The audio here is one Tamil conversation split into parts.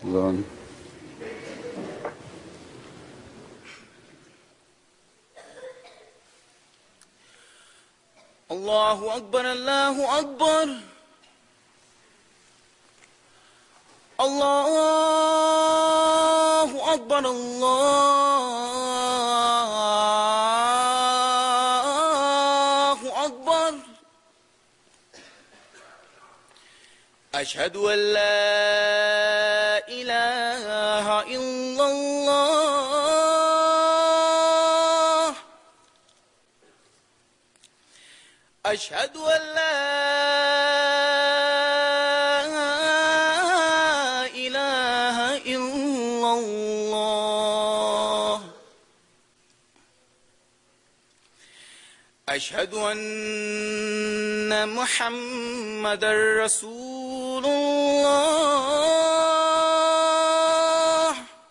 Zan. الله أكبر الله أكبر الله أكبر الله أكبر أشهد أن لا إله إلا الله أشهد أن لا إله إلا الله أشهد أن محمد رسول الله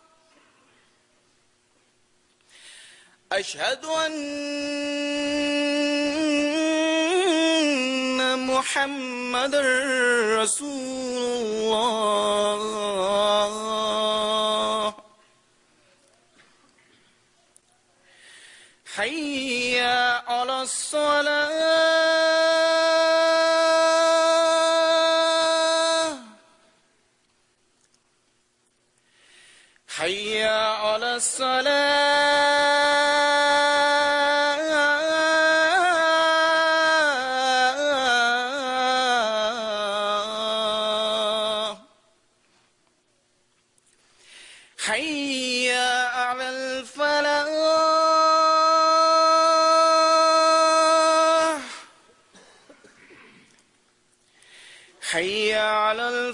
أشهد أن محمد رسول الله حي على الصلاة حي على الصلاة حي على الفلاح حي على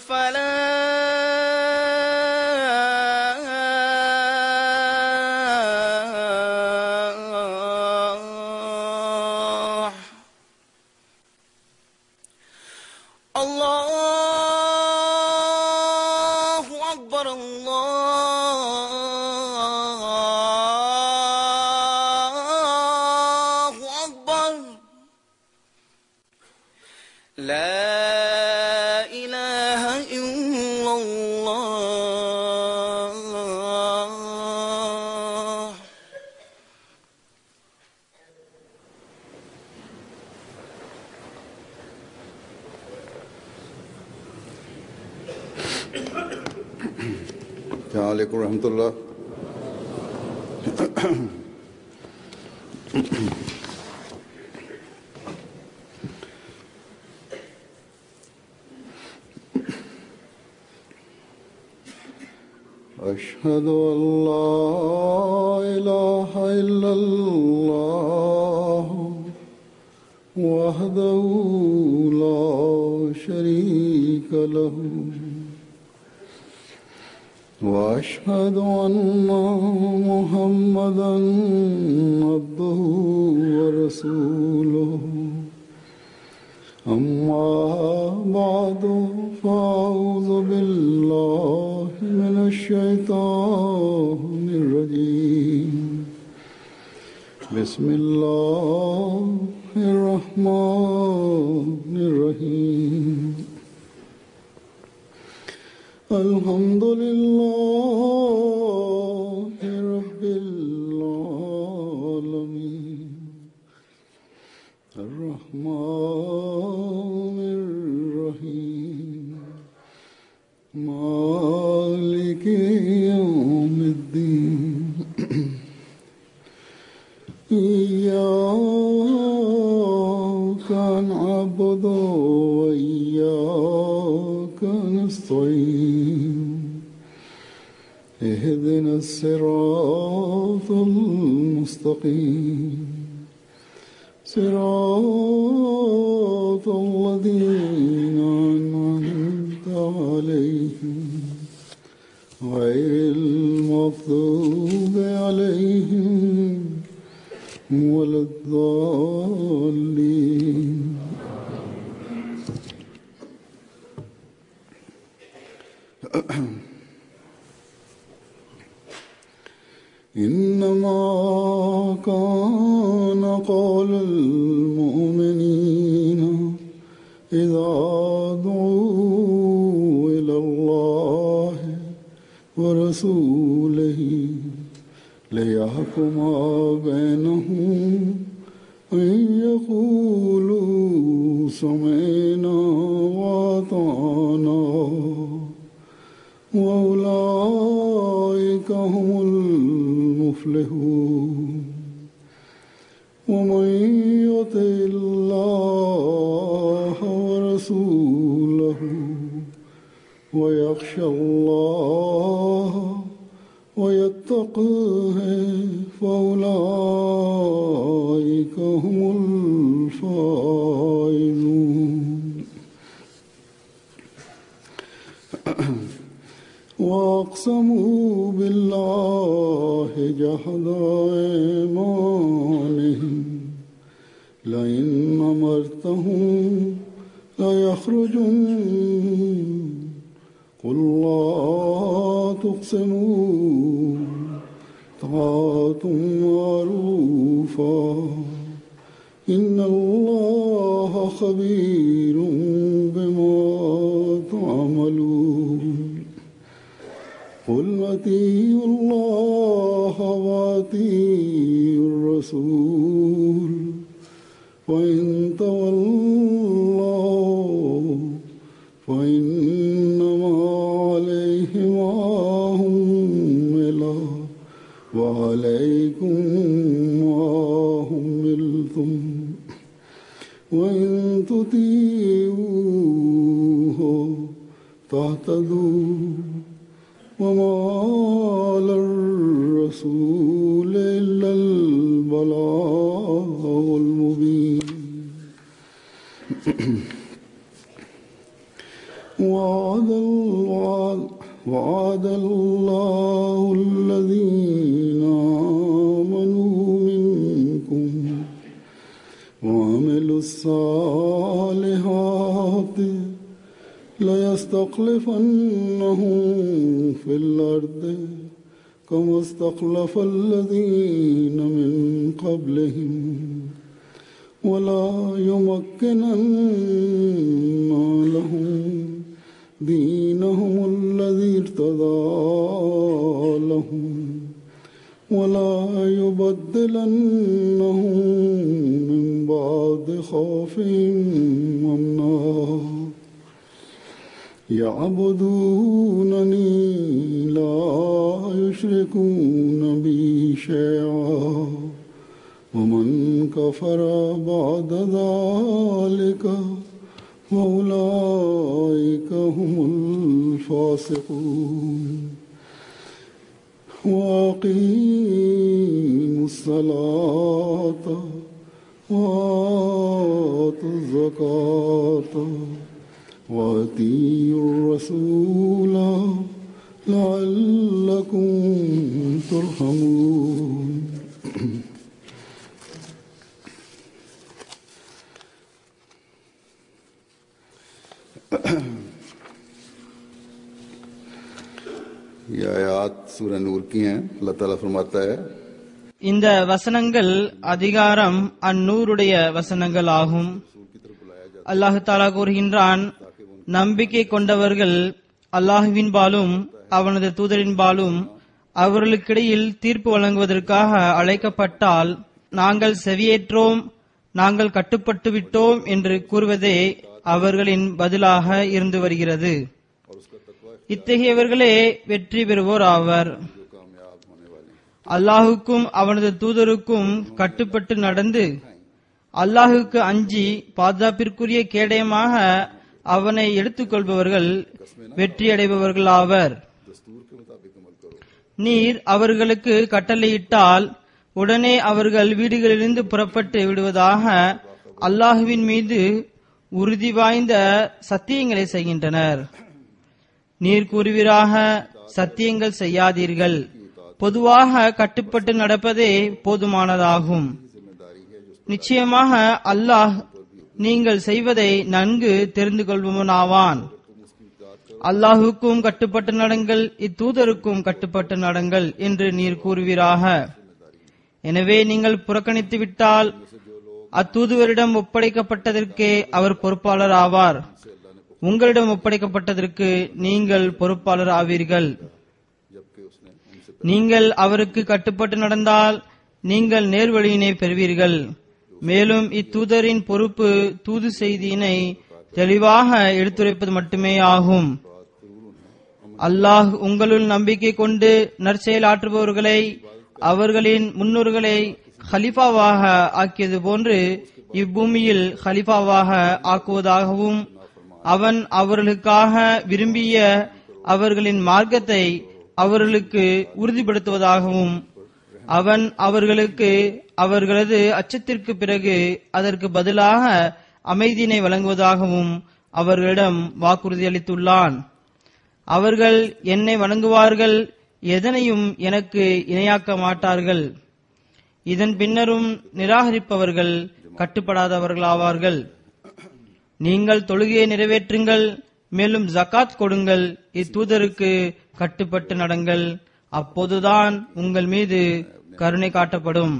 الفلاح الله أكبر الله أكبر لا إله إلا الله السلام عليكم ورحمة الله أشهد أن لا إله إلا الله وحده لا شريك له واشهد ان محمدا عبده ورسوله اما بعد فاعوذ بالله من الشيطان الرجيم بسم الله الرحمن الرحيم الحمد لله رب العالمين الرحمن الرحيم مالك يوم الدين إياك نعبد وإياك نستعين اهدنا الصراط المستقيم صراط الذين أنعمت عليهم غير المغضوب عليهم ولا الضالين إنما كان قول المؤمنين إذا ورسوله ليحكم بينهم أن يقولوا سمعنا وأطعنا وأولئك هم المفلحون ومن يطع الله ورسوله ويخشى الله ويتقه فأولئك هم الفائزون وأقسموا بالله جهد أيمانهم لئن أمرتهم ليخرجن قل لا تقسموا طاعة معروفة إن الله خبير بما تعملون قل أطيعوا الله وأطيعوا الرسول وإن تولوا فإنما عليه ما حمل وعليكم ما حملتم وإن تطيعوه تهتدوا وما على الرسول إلا البلاغ المبين وعد الوعد وعد الله الذين آمنوا منكم وعملوا الصالحات ليستخلفنهم في الأرض كما استخلف الذين من قبلهم ولا يمكنن لهم دينهم الذي ارتضى لهم ولا يبدلنهم من بعد خوفهم أمنا يعبدونني لا يشركون بي شيئا ومن كفر بعد ذلك فأولئك هم الفاسقون وأقيموا الصلاة وآتوا الزكاة وأطيعوا الرسول لعلكم ترحمون ये आयात सूरह नूर की हैं अल्लाह ताला फरमाता है இந்த வசனங்கள் அதிகாரம் அந்நூறுடைய வசனங்கள் ஆகும் அல்லாஹு தாலா கூறுகின்றான் நம்பிக்கை கொண்டவர்கள் அல்லாஹுவின்பாலும் அவனது தூதரின்பாலும் அவர்களுக்கிடையில் தீர்ப்பு வழங்குவதற்காக அழைக்கப்பட்டால் நாங்கள் செவியேற்றோம் நாங்கள் கட்டுப்பட்டு விட்டோம் என்று கூறுவதே அவர்களின் பதிலாக இருந்து வருகிறது இத்தகையவர்களே வெற்றி பெறுவோர் ஆவர் அல்லாஹுக்கும் அவனது தூதருக்கும் கட்டுப்பட்டு நடந்து அல்லாஹுக்கு அஞ்சி பாதுகாப்பிற்குரிய கேடயமாக அவனை எடுத்துக்கொள்பவர்கள் வெற்றியடைபவர்கள் ஆவர் நீர் அவர்களுக்கு கட்டளையிட்டால் உடனே அவர்கள் வீடுகளிலிருந்து புறப்பட்டு விடுவதாக அல்லாஹுவின் மீது உறுதி வாய்ந்த சத்தியங்களை செய்கின்றனர் நீர் கூறுவீராக சத்தியங்கள் செய்யாதீர்கள் பொதுவாக கட்டுப்பட்டு நடப்பதே போதுமானதாகும் நிச்சயமாக அல்லாஹ் நீங்கள் செய்வதை நன்கு தெரிந்து கொள்பவனாவான் அல்லாஹுக்கும் கட்டுப்பட்டு நடங்கள் இத்தூதருக்கும் கட்டுப்பட்டு நடங்கள் என்று நீர் கூறுவீராக எனவே நீங்கள் புறக்கணித்து விட்டால் அத்தூதுவரிடம் ஒப்படைக்கப்பட்டதற்கே அவர் பொறுப்பாளர் ஆவார் உங்களிடம் ஒப்படைக்கப்பட்டதற்கு நீங்கள் பொறுப்பாளர் ஆவீர்கள் நீங்கள் அவருக்கு கட்டுப்பட்டு நடந்தால் நீங்கள் நேர்வழியினை பெறுவீர்கள் மேலும் இத்தூதரின் பொறுப்பு தூது செய்தியினை தெளிவாக எடுத்துரைப்பது மட்டுமே ஆகும் அல்லாஹ் உங்களுள் நம்பிக்கை கொண்டு நற்செயல் ஆற்றுபவர்களை அவர்களின் முன்னோர்களை ஹலிஃபாவாக ஆக்கியது போன்று இப்பூமியில் ஹலிஃபாவாக ஆக்குவதாகவும் அவன் அவர்களுக்காக விரும்பிய அவர்களின் மார்க்கத்தை அவர்களுக்கு உறுதிப்படுத்துவதாகவும் அவன் அவர்களுக்கு அவர்களது அச்சத்திற்கு பிறகு அதற்கு பதிலாக அமைதியினை வழங்குவதாகவும் அவர்களிடம் வாக்குறுதி அளித்துள்ளான் அவர்கள் என்னை வணங்குவார்கள் எதனையும் எனக்கு இணையாக்க மாட்டார்கள் இதன் பின்னரும் நிராகரிப்பவர்கள் கட்டுப்படாதவர்களாவார்கள் நீங்கள் தொழுகையை நிறைவேற்றுங்கள் மேலும் ஜகாத் கொடுங்கள் இத்தூதருக்கு கட்டுப்பட்டு நடங்கள் அப்போதுதான் உங்கள் மீது கருணை காட்டப்படும்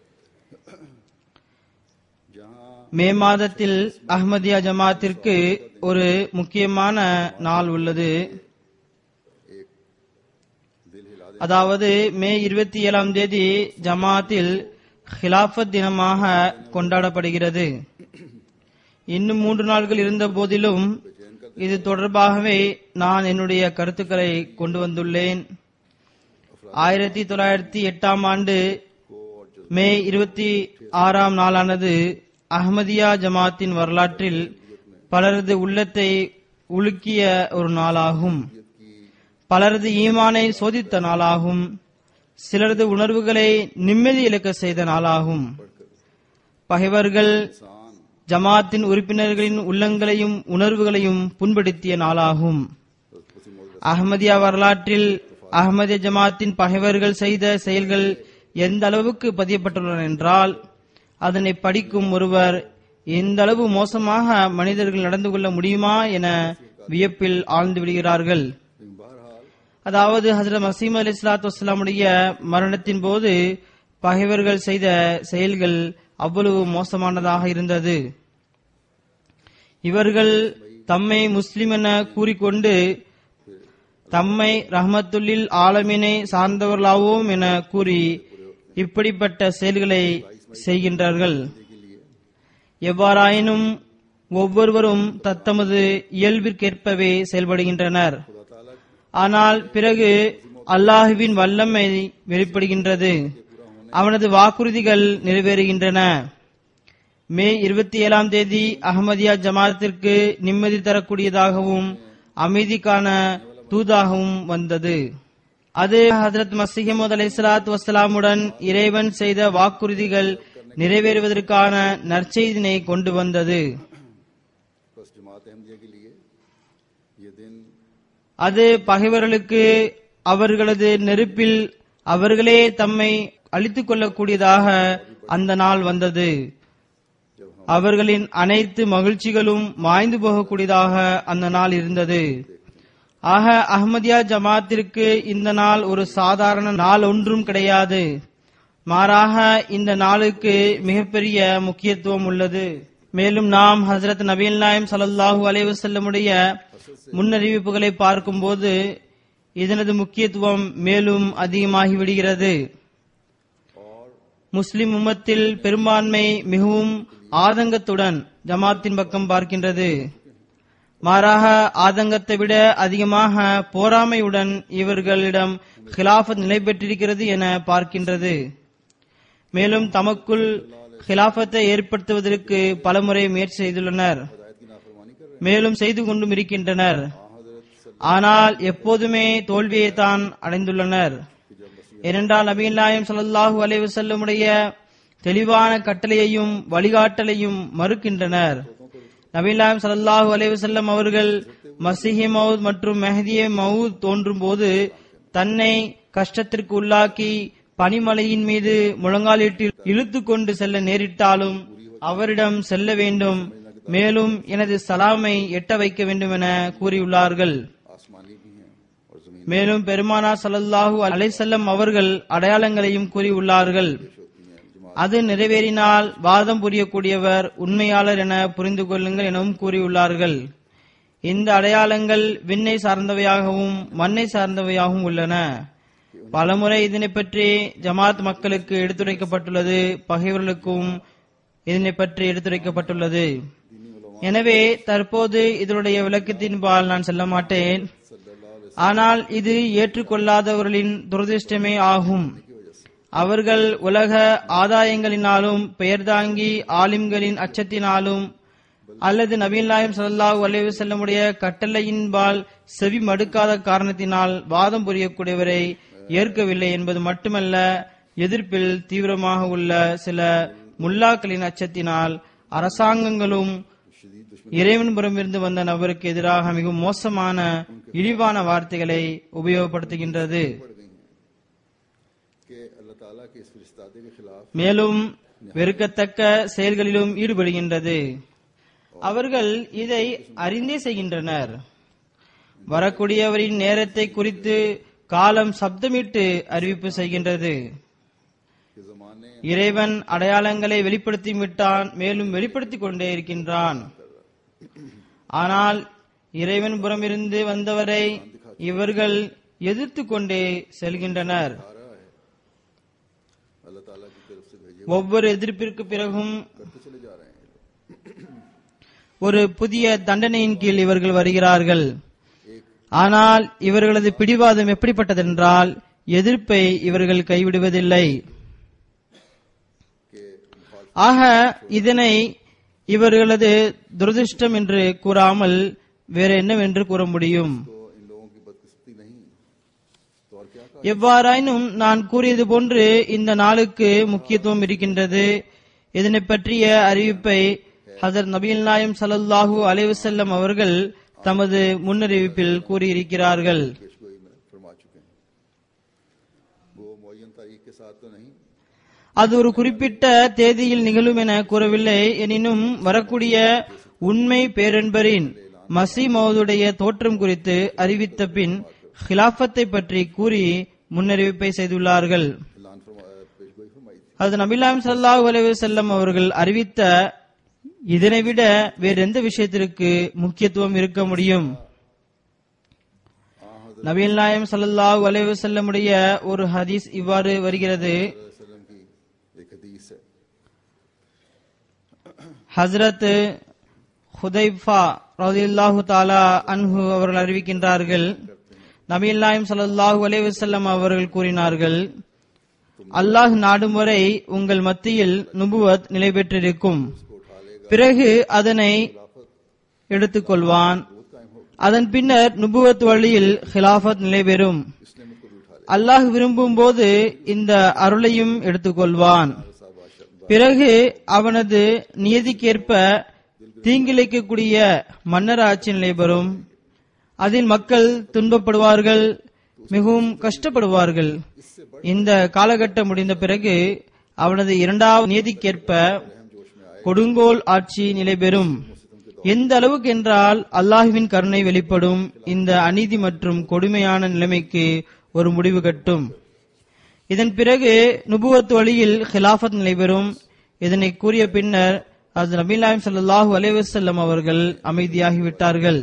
மே மாதத்தில் அஹ்மதியா ஜமாத்திற்கு ஒரு முக்கியமான நாள் உள்ளது அதாவது மே இருபத்தி ஏழாம் தேதி ஜமாத்தில் ஹிலாஃபத் தினமாக கொண்டாடப்படுகிறது இன்னும் மூன்று நாட்கள் இருந்த போதிலும் இது தொடர்பாகவே நான் என்னுடைய கருத்துக்களை கொண்டு வந்துள்ளேன் ஆயிரத்தி தொள்ளாயிரத்தி எட்டாம் ஆண்டு மே இருபத்தி ஆறாம் நாளானது அஹ்மதியா ஜமாத்தின் வரலாற்றில் பலரது உள்ளத்தை உலுக்கிய ஒரு நாளாகும் பலரது ஈமானை சோதித்த நாளாகும் சிலரது உணர்வுகளை நிம்மதி இழக்க செய்த நாளாகும் பகைவர்கள் ஜமாத்தின் உறுப்பினர்களின் உள்ளங்களையும் உணர்வுகளையும் புண்படுத்திய நாளாகும் அஹ்மதியா வரலாற்றில் அஹ்மதிய ஜமாத்தின் பகைவர்கள் செய்த செயல்கள் எந்த அளவுக்கு பதியப்பட்டுள்ளன என்றால் அதனை படிக்கும் ஒருவர் எந்த அளவு மோசமாக மனிதர்கள் நடந்து கொள்ள முடியுமா என வியப்பில் ஆழ்ந்து விடுகிறார்கள் அதாவது ஹசரத் மசீம் அலி இஸ்லாத்து வஸ்லாமுடைய மரணத்தின் போது பகைவர்கள் செய்த செயல்கள் அவ்வளவு மோசமானதாக இருந்தது இவர்கள் தம்மை முஸ்லிம் என கூறிக்கொண்டு தம்மை ரஹமத்துல்லில் ஆலமினை சார்ந்தவர்களாவோம் என கூறி இப்படிப்பட்ட செயல்களை செய்கின்றார்கள் எவ்வாறாயினும் ஒவ்வொருவரும் தத்தமது இயல்பிற்கேற்பவே செயல்படுகின்றனர் ஆனால் பிறகு அல்லாஹுவின் வல்லமை வெளிப்படுகின்றது அவனது வாக்குறுதிகள் நிறைவேறுகின்றன மே இருபத்தி ஏழாம் தேதி அகமதியா ஜமாத்திற்கு நிம்மதி தரக்கூடியதாகவும் அமைதிக்கான தூதாகவும் வந்தது அது ஹசரத் மசிஹமது அலை சலாத் வசலாமுடன் இறைவன் செய்த வாக்குறுதிகள் நிறைவேறுவதற்கான நற்செய்தினை கொண்டு வந்தது बस जमात अहमदिया के लिए ये दिन அது பகைவர்களுக்கு அவர்களது நெருப்பில் அவர்களே தம்மை அழித்துக் கொள்ளக்கூடியதாக அந்த நாள் வந்தது அவர்களின் அனைத்து மகிழ்ச்சிகளும் மாய்ந்து போகக்கூடியதாக அந்த நாள் இருந்தது ஆக அஹ்மதியா ஜமாத்திற்கு இந்த நாள் ஒரு சாதாரண நாள் ஒன்றும் கிடையாது மாறாக இந்த நாளுக்கு மிகப்பெரிய முக்கியத்துவம் உள்ளது மேலும் நாம் ஹசரத் நபீல் நாயம் ஸல்லல்லாஹு அலைஹி வஸல்லமுடைய முன்னறிவிப்புகளை பார்க்கும்போது இதனது முக்கியத்துவம் மேலும் அதிகமாகி விடுகிறது முஸ்லிம் உம்மத்தில் பெரும்பான்மை மிகவும் ஆதங்கத்துடன் ஜமாத்தின் பக்கம் பார்க்கின்றது மாறாக ஆதங்கத்தை விட அதிகமாக போராமையுடன் இவர்களிடம் ஹிலாஃபத் நிலை பெற்றிருக்கிறது என பார்க்கின்றது மேலும் தமக்குள் ஹிலாஃபத்தை ஏற்படுத்துவதற்கு பலமுறை முயற்சி செய்துள்ளனர் மேலும் செய்து கொண்டும் இருக்கின்றனர் ஆனால் எப்போதுமே தோல்வியை தான் அடைந்துள்ளனர் ஏனென்றால் நபீன் நாயம் ஸல்லல்லாஹு அலைஹி வஸல்லமுடைய தெளிவான கட்டளையையும் வழிகாட்டலையும் மறுக்கின்றனர் நபீன் நாயம் ஸல்லல்லாஹு அலைஹி வஸல்லம் அவர்கள் மசிஹி மவுத் மற்றும் மெஹதியே மவுத் தோன்றும் போது தன்னை கஷ்டத்திற்கு உள்ளாக்கி பனிமலையின் மீது முழங்காலிட்டு இழுத்து கொண்டு செல்ல நேரிட்டாலும் அவரிடம் செல்ல வேண்டும் மேலும் எனது சலாமை எட்ட வைக்க வேண்டும் என கூறியுள்ளார்கள் आसमानी भी हैं और जमीन மேலும் பெருமானா ஸல்லல்லாஹு அலைஹி வஸல்லம் அவர்கள் அடையாளங்களையும் கூறியுள்ளார்கள் அது நிறைவேறினால் வாதம் புரியக்கூடியவர் உண்மையாளர் என புரிந்து கொள்ளுங்கள் எனவும் கூறியுள்ளார்கள் இந்த அடையாளங்கள் விண்ணை சார்ந்தவையாகவும் மண்ணை சார்ந்தவையாகவும் உள்ளன பலமுறை இதனை பற்றி ஜமாத் மக்களுக்கு எடுத்துரைக்கப்பட்டுள்ளது பகைவர்களுக்கும் இதனை பற்றி எடுத்துரைக்கப்பட்டுள்ளது எனவே தற்போது இதனுடைய விளக்கத்தின்பால் நான் செல்ல மாட்டேன் ஆனால் இது ஏற்றுக்கொள்ளாதவர்களின் துரதிருஷ்டமே ஆகும் அவர்கள் உலக ஆதாயங்களினாலும் பெயர்தாங்கி ஆலிம்களின் அச்சத்தினாலும் அல்லது நபீல் நாயம் சல்லாஹூ அலைவு செல்லமுடைய கட்டளையின்பால் செவி மடுக்காத காரணத்தினால் வாதம் புரியக்கூடியவரை ஏற்கவில்லை என்பது மட்டுமல்ல எதிர்ப்பில் தீவிரமாக உள்ள சில முல்லாக்களின் அச்சத்தினால் அரசாங்கங்களும் இறைவன்புறமிருந்து வந்த நபருக்கு எதிராக மிகவும் மோசமான இழிவான வார்த்தைகளை உபயோகப்படுத்துகின்றது कि अल्लाह ताला के इस फरिश्तादे के खिलाफ மேலும் வெறுக்கத்தக்க செயல்களிலும் ஈடுபடுகின்றது அவர்கள் இதை அறிந்தே செய்கின்றனர் வரக்கூடியவரின் நேரத்தை குறித்து காலம் சப்தமிட்டு அறிவிப்பு செய்கின்றது के जमाने இறைவன் அடையாளங்களை வெளிப்படுத்தி விட்டான் மேலும் வெளிப்படுத்திக் கொண்டே இருக்கின்றான் ஆனால் இறைவன் புறமிருந்து வந்தவரை இவர்கள் எதிர்த்து கொண்டே செல்கின்றனர் आ रहा है अल्लाह ताला की तरफ से भेजे ஒவ்வொரு எதிர்ப்பிற்கு பிறகும் करते चले जा रहे हैं ஒரு புதிய தண்டனையின் கீழ் இவர்கள் வருகிறார்கள் ஆனால் இவர்களது பிடிவாதம் எப்படிப்பட்டதென்றால் எதிர்ப்பை இவர்கள் கைவிடுவதில்லை कि ஆக இதனை இவர்களது துரதிருஷ்டம் என்று கூறாமல் வேற என்னவென்று கூற முடியும் तो इन लोगों की बदकिस्मती नहीं तो और क्या कहा எவ்வாறாயினும் நான் கூறியது போன்று இந்த நாளுக்கு முக்கியத்துவம் இருக்கின்றது இதனை பற்றிய அறிவிப்பை ஹசர் நபீல் நாயம் ஸல்லல்லாஹு அலைஹி வஸல்லம் அவர்கள் தமது முன்னறிவிப்பில் கூறியிருக்கிறார்கள் पेशगोई में फरमा चुके हैं वो मुयन तारीख के साथ तो नहीं அது ஒரு குறிப்பிட்ட தேதியில் நிகழும் என கூறவில்லை எனினும் வரக்கூடிய உண்மை பேரன்பரின் மசி மௌதுடைய தோற்றம் குறித்து அறிவித்த பின் ஹிலாஃபத்தை பற்றி கூறி முன்னறிவிப்பை செய்துள்ளார்கள் ऐलान फरमा पेशगोई फरमाई थी அது நபிலாம் ஸல்லல்லாஹு அலைஹி வஸல்லம் அவர்கள் அறிவித்த இதனை விட வேறு எந்த விஷயத்திற்கு முக்கியத்துவம் இருக்க முடியும் நபிகள் நாயம் ஸல்லல்லாஹு அலைஹி வஸல்லமுடைய ஒரு ஹதீஸ் இவ்வாறு வருகிறது वसल्लम की एक हदीस है ஹஸ்ரத் ஹுதைஃபா ரலியல்லாஹு தாலா அன்ஹு அவர்கள் அறிவிக்கின்றார்கள் நபிகள் நாயம் ஸல்லல்லாஹு அலைஹி வஸல்லம் அவர்கள் கூறினார்கள் அல்லாஹ் நாடும் வரை உங்கள் மத்தியில் நுபுவத் நிலை பெற்றிருக்கும் பிறகு அதனை எடுத்துக்கொள்வான் அதன் பின்னர் நுபுவத் வழியில் ஹிலாஃபத் நிலை பெறும் அல்லாஹ் விரும்பும் போது இந்த அருளையும் எடுத்துக்கொள்வான் பிறகு அவனது நியதிக்கேற்ப தீங்கிழைக்கக்கூடிய மன்னர் ஆட்சி நிலை பெறும் அதில் மக்கள் துன்பப்படுவார்கள் மிகவும் கஷ்டப்படுவார்கள் இந்த காலகட்டம் முடிந்த பிறகு அவனது இரண்டாவது நியதிக்கேற்ப கொடுங்கோல் ஆட்சி நிலை பெறும் எந்த அளவுக்கு என்றால் அல்லாஹுவின் கருணை வெளிப்படும் இந்த அநீதி மற்றும் கொடுமையான நிலைமைக்கு ஒரு முடிவு கட்டும் இதன் பிறகு நுபுவத் வழியில் ஹிலாஃபத் நிலைபெறும் இதனை கூறிய பின்னர் அது நபீலாயம் ஸல்லல்லாஹு அலைஹி வஸல்லம் அவர்கள் அமைதியாகிவிட்டார்கள்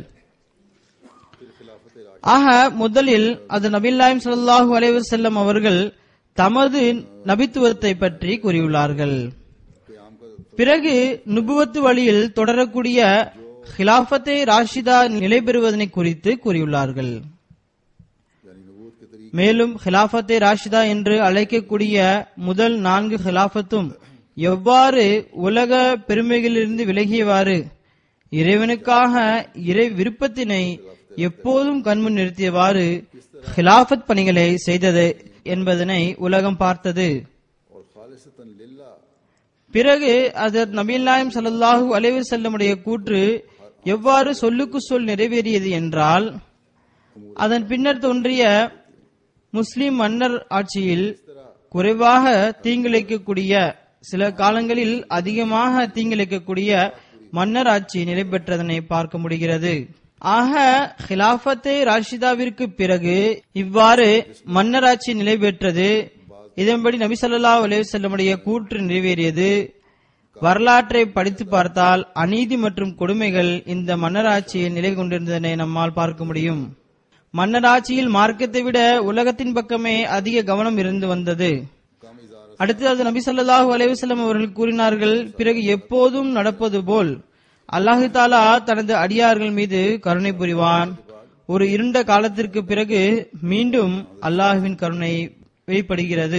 ஆக முதலில் அது நபில்லாயும் ஸல்லல்லாஹு அலைஹி வஸல்லம் அவர்கள் தமது நபித்துவத்தை பற்றி கூறியுள்ளார்கள் பிறகு நுபுவத்து வழியில் தொடரக்கூடிய ஹிலாஃபத்தே ராஷிதா நிலை பெறுவதனை குறித்து கூறியுள்ளார்கள் यानी नबूत के तरीके மேலும் ஹிலாஃபத்தே ராஷிதா என்று அழைக்கக்கூடிய முதல் நான்கு ஹிலாஃபத்தும் எவ்வாறு உலக பெருமைகளிலிருந்து விலகியவாறு இறைவனுக்காக இறை விருப்பத்தினை எப்போதும் கண்முன் நிறுத்தியவாறு ஹிலாஃபத் பணிகளை செய்தது என்பதனை உலகம் பார்த்தது और खालिसतन लिल्ला பிறகு அதர் நபீல் நாயம் ஸல்லல்லாஹு அலைஹி வஸல்லமுடைய கூற்று எவ்வாறு சொல்லுக்கு சொல் நிறைவேறியது என்றால் அதன் பின்னர் தோன்றிய முஸ்லிம் மன்னர் ஆட்சியில் குறைவாக தீங்கிழைக்கக்கூடிய சில காலங்களில் அதிகமாக தீங்கிழைக்கக்கூடிய மன்னர் ஆட்சி நிலை பெற்றதனை பார்க்க முடிகிறது ஆக ஹிலாஃபத்தே ராஷிதாவிற்கு பிறகு இவ்வாறு மன்னர் ஆட்சி நிலை பெற்றது இதன்படி நபி ஸல்லல்லாஹு அலைஹி வஸல்லமுடைய கூற்று நிறைவேறியது வரலாற்றை படித்து பார்த்தால் அநீதி மற்றும் கொடுமைகள் இந்த மன்னராட்சியில் நிலை கொண்டிருந்ததனை நம்மால் பார்க்க முடியும் மன்னராட்சியில் மார்க்கத்தை விட உலகத்தின் பக்கமே அதிக கவனம் இருந்து வந்தது அடுத்தது நபி ஸல்லல்லாஹு அலைஹி வஸல்லம் அவர்கள் கூறினார்கள் பிறகு எப்போதும் நடப்பது போல் அல்லாஹு தாலா தனது அடியார்கள் மீது கருணை புரிவான் ஒரு இருண்ட காலத்திற்கு பிறகு மீண்டும் அல்லாஹுவின் கருணை வெளிப்படுகிறது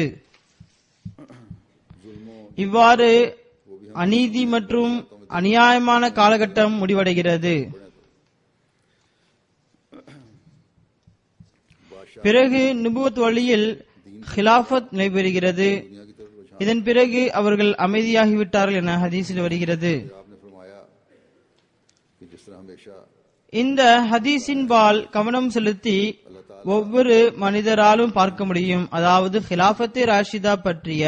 இவ்வாறு அநீதி மற்றும் அநியாயமான காலகட்டம் முடிவடைகிறது பிறகு நுபுவத் வழியில் ஹிலாஃபத் நடைபெறுகிறது இதன் பிறகு அவர்கள் அமைதியாகிவிட்டார்கள் என ஹதீஸில் வருகிறது आपने फरमाया कि जिस तरह हमेशा இந்த ஹதீஸின்பால் கவனம் செலுத்தி ஒவ்வொரு மனிதராலும் பார்க்க முடியும் அதாவது ஹிலாஃபத்தே ராஷிதா பற்றிய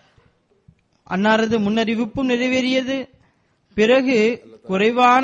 அன்னாரது முன்னறிவிப்பும் நிறைவேறியது பிறகு குறைவான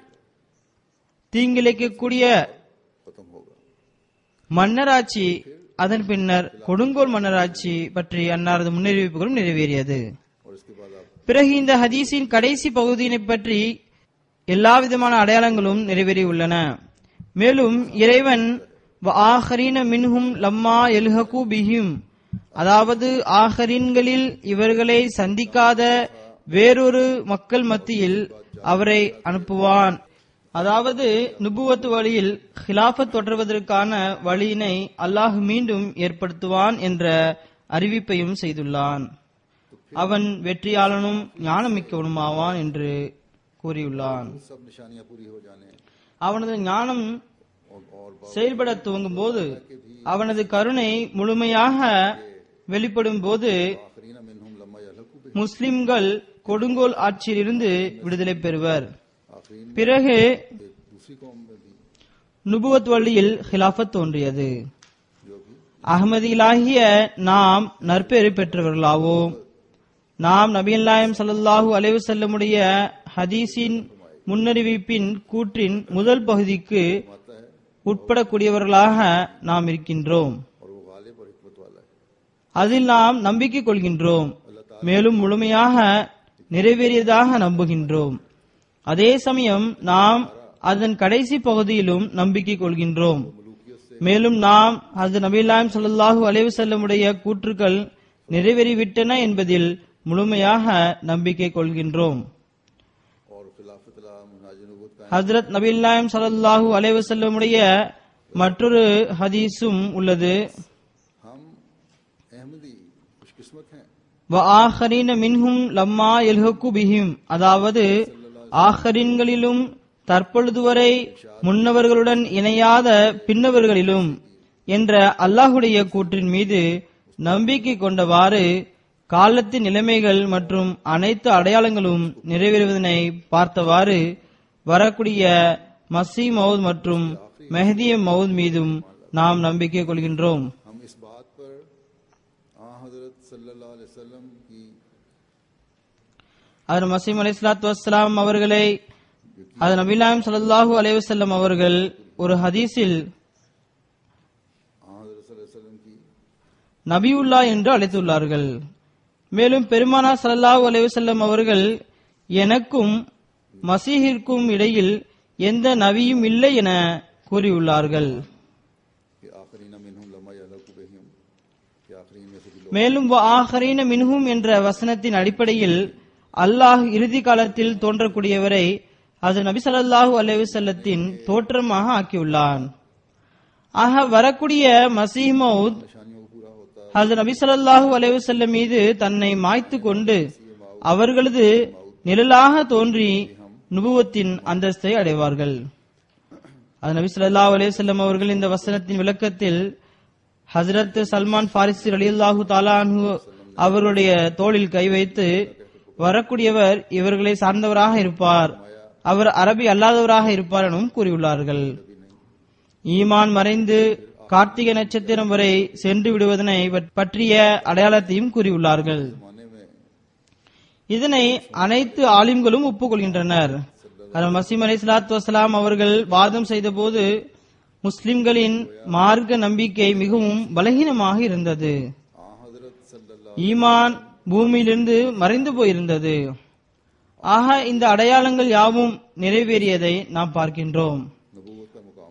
தீங்கிழைக்கக்கூடிய खत्म होगा மன்னராட்சி அதன் பின்னர் கொடுங்கோல் மன்னராட்சி பற்றி அன்னாரது முன்னறிவிப்புகளும் நிறைவேறியது और इसके बाद आप பிறகு இந்த ஹதீஸின் கடைசி பகுதியினை பற்றி எல்லா விதமான அடையாளங்களும் நிறைவேறியுள்ளன மேலும் இறைவன் ஆஹரீன மின்ஹும் லம்மா எல்ஹகு பிஹிம் அதாவது ஆஹரீன்களில் இவர்களை சந்திக்காத வேறொரு மக்கள் மத்தியில் அவரை அனுப்புவான் அதாவது நுபுவத்து வழியில் ஹிலாஃபத் தொடர்வதற்கான வழியினை அல்லாஹ் மீண்டும் ஏற்படுத்துவான் என்ற அறிவிப்பையும் செய்துள்ளான் அவன் வெற்றியாளனும் ஞானமிக்கவனுமாவான் என்று கூறியுள்ளான் सब निशानियां पूरी हो जाने அவனது ஞானம் और, और செயல்பட துவங்கும் போது அவனது கருணை முழுமையாக வெளிப்படும் போது आखरीन मिनहुम लम्मा यलहकु बिही முஸ்லிம்கள் கொடுங்கோல் ஆட்சியிலிருந்து விடுதலை பெறுவர் आखरीन பிறகு एक दूसरी कौम में भी நுபுவத் வழியில் ஹிலாஃபத் தோன்றியது जो कि அகமதியிலாகிய நாம் நற்பெயரை பெற்றவர்களாவோம் நாம் நபியல்லாயம் ஸல்லல்லாஹு அலைஹி வஸல்லமுடைய ஹதீஸின் முன்னறிவிப்பின் கூற்றின் முதல் பகுதிக்கு आता है உட்படக்கூடியவர்களாக நாம் இருக்கின்றோம் और वो गालिब और हिकमत वाला है அதில் நாம் நம்பிக்கை கொள்கின்றோம் மேலும் முழுமையாக நிறைவேறியதாக நம்புகின்றோம் அதே சமயம் நாம் அதன் கடைசி பகுதியிலும் நம்பிக்கை கொள்கின்றோம் மேலும் நாம் அது நபிலாயம் ஸல்லல்லாஹு அலைஹி வஸல்லமுடைய கூற்றுக்கள் நிறைவேறிவிட்டன என்பதில் முழுமையாக நம்பிக்கை கொள்கின்றோம் और खिलाफत मुनाजिनबूत का ஹஜ்ரத் நபில்லாயம் ஸல்லல்லாஹு அலைஹி வஸல்லமுடைய மற்றொரு ஹதீஸும் உள்ளது हम अहमदी खुशकिस्मत हैं வஆஹரீன மின்ஹும் லம்மா எல்ஹக்கு பிஹிம் அதாவது ஆஹரின்களிலும் தற்பொழுது வரை முன்னவர்களுடன் இணையாத பின்னவர்களிலும் என்ற அல்லாஹுடைய கூற்றின் மீது நம்பிக்கை கொண்டவாறு காலத்தின் நிலைமைகள் மற்றும் அனைத்து அடையாளங்களும் நிறைவேறுவதனை பார்த்தவாறு வரக்கூடிய மசி மவுத் மற்றும் மெஹதிய மவுத் மீதும் நாம் நம்பிக்கை கொள்கின்றோம் हम इस बात पर आ हजरत सल्लल्लाहु अलैहि वसल्लम की அதர் மசீம் அலி சலாத்து வസ്സலாம் அவர்களை அது நபிலாம் ஸல்லல்லாஹு அலைஹி வஸல்லம் அவர்கள் ஒரு ஹதீஸில் आ हजरत सल्लल्लाहु अलैहि वसल्लम की நபியுல்லா என்று அழைத்துள்ளார்கள் மேலும் பெருமானா ஸல்லல்லாஹு அலைஹி வஸல்லம் அவர்கள் எனக்கும் மசீஹிற்கும் இடையில் எந்த நபியும் இல்லை என கூறியுள்ளார்கள் कि आखरीन मिनहुम लम्मा यलहकु बिहिम कि आखरीन में से भी लोग மேலும் ஆஹரீன மின்ஹும் என்ற வசனத்தின் அடிப்படையில் அல்லாஹ் இறுதி காலத்தில் தோன்றக்கூடியவரை அது நபி ஸல்லல்லாஹு அலைஹி வஸல்லத்தின் தோற்றமாக ஆக்கியுள்ளான் ஆக வரக்கூடிய மசீஹ் மவுத் निशानियों को पूरा होता அது நபி ஸல்லல்லாஹு அலைஹி வஸல்லம் மீது தன்னை மாய்த்து கொண்டு அவர்களது நிழலாக தோன்றி நுபுவத்தின் அந்தஸ்தை அடைவார்கள் அது நபி ஸல்லல்லாஹு அலைஹி வஸல்லம் அவர்கள் இந்த வசனத்தின் விளக்கத்தில் ஹஜரத் சல்மான் ஃபாரிசி ரலியல்லாஹு தஆலா அன்ஹு அவர்களுடைய தோளில் கை வைத்து வரக்கூடியவர் இவர்களை சார்ந்தவராக இருப்பார் அவர் அரபி அல்லாதவராக இருப்பார் எனவும் கூறியுள்ளார்கள் ஈமான் மறைந்து கார்த்திகை நட்சத்திரம் வரை சென்று விடுவதனை பற்றிய அடையாளத்தையும் கூறியுள்ளார்கள் जमाने में இதனை அனைத்து ஆலிம்களும் ஒப்புக்கொள்கின்றனர் அதனால் மசீம் அலி சலாத்து வசலாம் அவர்கள் வாதம் செய்தபோது முஸ்லிம்களின் மார்க்க நம்பிக்கை மிகவும் பலகீனமாக இருந்தது आ हजरत सल्लल्लाहु ஈமான் பூமியிலிருந்து மறைந்து போயிருந்தது ஆக இந்த அடையாளங்கள் யாவும் நிறைவேறியதை நாம் பார்க்கின்றோம் नबूवत का मुकाम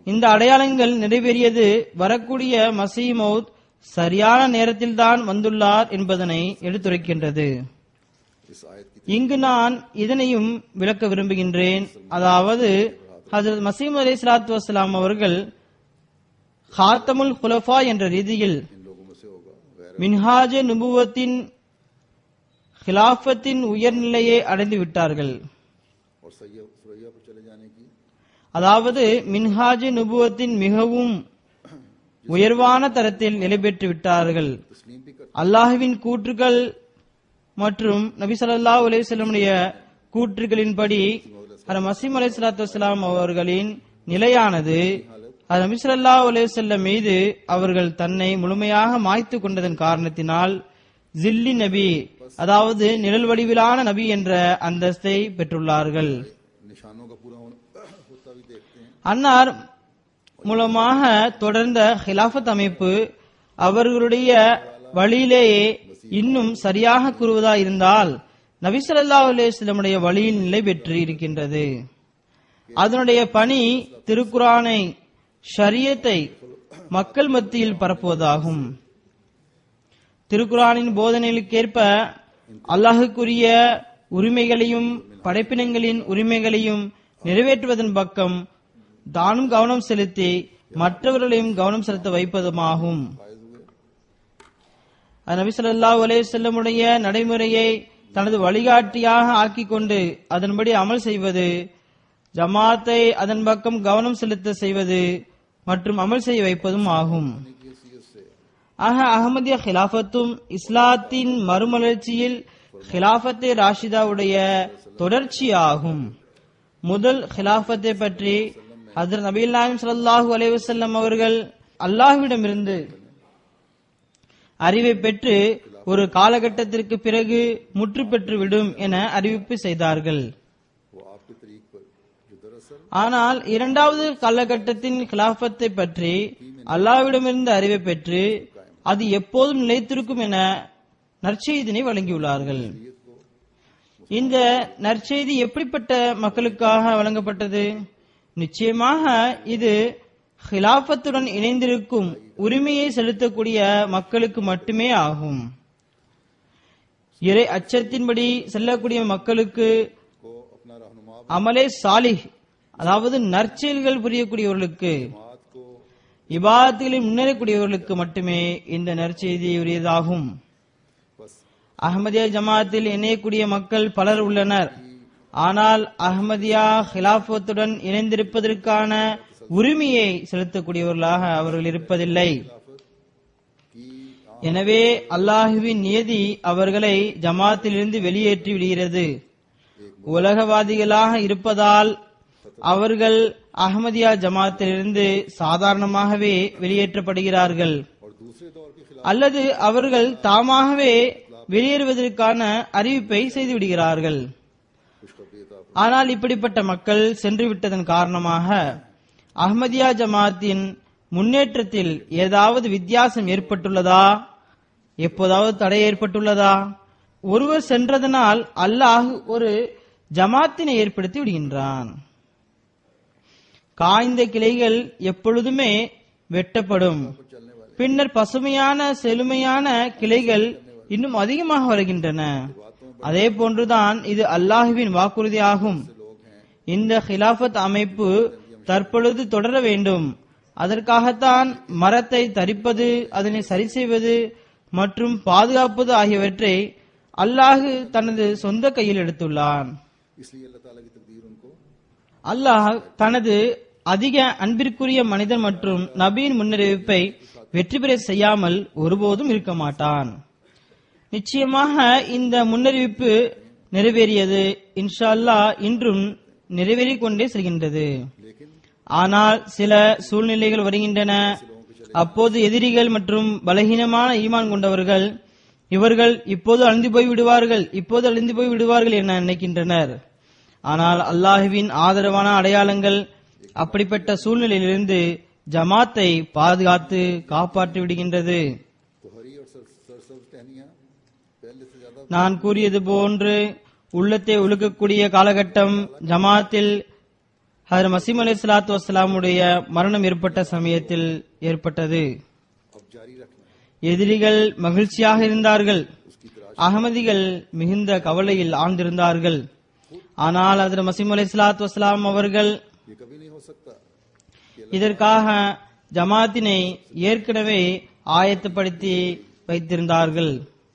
இந்த அடையாளங்கள் நிறைவேறியது வரக்கூடிய மசீமௌத் சரியான நேரத்தில்தான் வந்துள்ளார் என்பதனை எடுத்துரைக்கின்றது इस आयत की இங்கு நான் இதனையும் விளக்க விரும்புகின்றேன் அதாவது ஹஜரத் மசீம் அலி சலாத்து வசலாம் அவர்கள் ஹாத்தமுல் குலஃபா என்ற ரீதியில் इन लोगों में से होगा गैर மின்ஹாஜ நுபுவத்தின் ஹிலாஃபத்தின் உயர்நிலையை அடைந்து விட்டார்கள் और सैया सुरैया पर चले जाने की அதாவது மின்ஹாஜ் நுபுவத்தின் மிகவும் உயர்வான தரத்தில் நிலை பெற்று விட்டார்கள் तस्लीम भी कर அல்லாஹுவின் கூற்றுகள் மற்றும் நபி ஸல்லல்லாஹு அலைஹி வஸல்லமுடைய கூற்றுகளின்படி ஹர் மசீம் அலைஹிஸ்ஸலாத்து வஸலாம் அவர்களின் நிலையானது ஹர் நபி ஸல்லல்லாஹு அலைஹி வஸல்லம் மீது அவர்கள் தன்னை முழுமையாக மாய்த்து கொண்டதன் காரணத்தினால் ஜில்லி நபி அதாவது நிழல் வடிவிலான நபி என்ற அந்தஸ்தை பெற்றுள்ளார்கள் निशानों का पूरा होना होता भी देखते हैं அன்னார் மூலமாக தொடர்ந்த ஹிலாஃபத் அமைப்பு அவர்களுடைய வழியிலேயே இன்னும் சரியாக கூறுவதா இருந்தால் நபி ஸல்லல்லாஹு அலைஹி வஸல்லமுடைய வழியில் நிலை பெற்று இருக்கின்றது அதனுடைய பணி திருக்குரானை ஷரியத்தை மக்கள் மத்தியில் பரப்புவதாகும் திருக்குரானின் போதனைகளுக்கேற்ப அல்லாஹுக்குரிய உரிமைகளையும் படைப்பினங்களின் உரிமைகளையும் நிறைவேற்றுவதன் பக்கம் தானும் கவனம் செலுத்தி மற்றவர்களையும் கவனம் செலுத்த வைப்பதுமாகும் அது நபி ஸல்லல்லாஹு அலைஹி வஸல்லமுடைய நடைமுறையை தனது வழிகாட்டியாக ஆக்கிக் கொண்டு அதன்படி அமல் செய்வது ஜமாத்தை அதன் பக்கம் கவனம் செலுத்த செய்வது மற்றும் அமல் செய்ய வைப்பதும் ஆகும் ஆக அகமதிய ஹிலாஃபத்தும் இஸ்லாத்தின் மறுமலர்ச்சியில் ஹிலாஃபத்தே ராஷிதாவுடைய தொடர்ச்சியாகும் முதல் ஹிலாஃபத்தை பற்றி ஹஜரத் நபீல் நாயம் ஸல்லல்லாஹு அலைஹி வஸல்லம் அவர்கள் அல்லாஹ்விடமிருந்து அறிவை பெற்று ஒரு காலகட்டத்திற்கு பிறகு முற்று பெற்று விடும் என அறிவிப்பு செய்தார்கள் वो आपके तरीक पर जो दरअसल ஆனால் இரண்டாவது காலகட்டத்தின் கிலாஃபத்தை பற்றி அல்லாஹ்விடமிருந்து அறிவை பெற்று அது எப்போதும் நிலைத்திருக்கும் என நற்செய்தினை வழங்கியுள்ளார்கள் இந்த நற்செய்தி எப்படிப்பட்ட மக்களுக்காக வழங்கப்பட்டது நிச்சயமாக இது ஹிலாஃபத்துடன் இணைந்திருக்கும் உரிமையை செலுத்தக்கூடிய மக்களுக்கு மட்டுமே ஆகும் இறை அச்சத்தின்படி செல்லக்கூடிய மக்களுக்கு को अपना रहनुमा அமலே சாலிஹ் அதாவது நற்செயல்கள் புரியக்கூடியவர்களுக்கு बात को இபாதத்தில் முன்னேறக்கூடியவர்களுக்கு மட்டுமே இந்த நற்செய்தி உரியதாகும் बस அஹ்மதியா ஜமாத்தில் இணையக்கூடிய மக்கள் பலர் உள்ளனர் ஆனால் அஹ்மதியா ஹிலாஃபத்துடன் இணைந்திருப்பதற்கான உரிமையை செலுத்தக்கூடியவர்களாக அவர்கள் இருப்பதில்லை எனவே அல்லாஹுவின் நியதி அவர்களை ஜமாத்திலிருந்து வெளியேற்றி விடுகிறது உலகவாதிகளாக இருப்பதால் அவர்கள் அஹ்மதியா ஜமாத்திலிருந்து சாதாரணமாகவே வெளியேற்றப்படுகிறார்கள் और दूसरे दौर के खिलाफ அல்லது அவர்கள் தாமாகவே வெளியேறுவதற்கான அறிவிப்பை செய்து விடுகிறார்கள் खुशखबरी अता ஆனால் இப்படிப்பட்ட மக்கள் சென்று விட்டதன் காரணமாக அஹ்மதியா ஜமாத்தின் முன்னேற்றத்தில் ஏதாவது வித்தியாசம் ஏற்பட்டுள்ளதா எப்போதாவது தடை ஏற்பட்டுள்ளதா ஒருவர் சென்றதனால் அல்லாஹ் ஒரு ஜமாத்தினை ஏற்படுத்தி விடுகின்றான் காய்ந்த கிளைகள் எப்பொழுதுமே வெட்டப்படும் பின்னர் பசுமையான செழுமையான கிளைகள் இன்னும் அதிகமாக வருகின்றன அதே போன்றுதான் இது அல்லாஹுவின் வாக்குறுதியாகும் இந்த ஹிலாஃபத் அமைப்பு தற்பொழுது தொடர வேண்டும் அதற்காகத்தான் மரத்தை தரிப்பது அதனை சரி செய்வது மற்றும் பாதுகாப்பது ஆகியவற்றை அல்லாஹு தனது சொந்த கையில் எடுத்துள்ளான் इसलिए अल्लाह ताला की तकदीर उनको அல்லாஹ் தனது அதிக அன்பிற்குரிய மனிதன் மற்றும் நபியின் முன்னறிவிப்பை வெற்றி பெற செய்யாமல் ஒருபோதும் இருக்க மாட்டான் நிச்சயமாக இந்த முன்னறிவிப்பு நிறைவேறியது இன்ஷா அல்லாஹ் இன்றும் நிறைவேறிக் கொண்டே செல்கின்றது ஆனால் சில சூழ்நிலைகள் வருகின்றன அப்போது எதிரிகள் மற்றும் பலகீனமான ஈமான் கொண்டவர்கள் இவர்கள் இப்போது அழிந்து போய் விடுவார்கள் இப்போது அழிந்து போய் விடுவார்கள் என நினைக்கின்றனர் ஆனால் அல்லாஹுவின் ஆதரவான அடையாளங்கள் அப்படிப்பட்ட சூழ்நிலையிலிருந்து ஜமாத்தை பாதுகாத்து காப்பாற்றி விடுகின்றது तो हरी और सर सरसब्ज टहनियां पहले से ज्यादा நான் கூறியது போன்று உள்ளத்தை உழுக்கக்கூடிய காலகட்டம் ஜமாத்தில் ஹதர் மசீம் அலி சலாத்து வசலாமுடைய மரணம் ஏற்பட்ட சமயத்தில் ஏற்பட்டது अब जारी रखना எதிரிகள் மகிழ்ச்சியாக இருந்தார்கள் அகமதிகள் மிகுந்த கவலையில் ஆழ்ந்திருந்தார்கள் ஆனால் ஹதர் மசீம் அலி சலாத்து வசலாம் அவர்கள் ये कभी नहीं हो सकता இதற்காக ஜமாத்தினை ஏற்கனவே ஆயத்தப்படுத்தி வைத்திருந்தார்கள்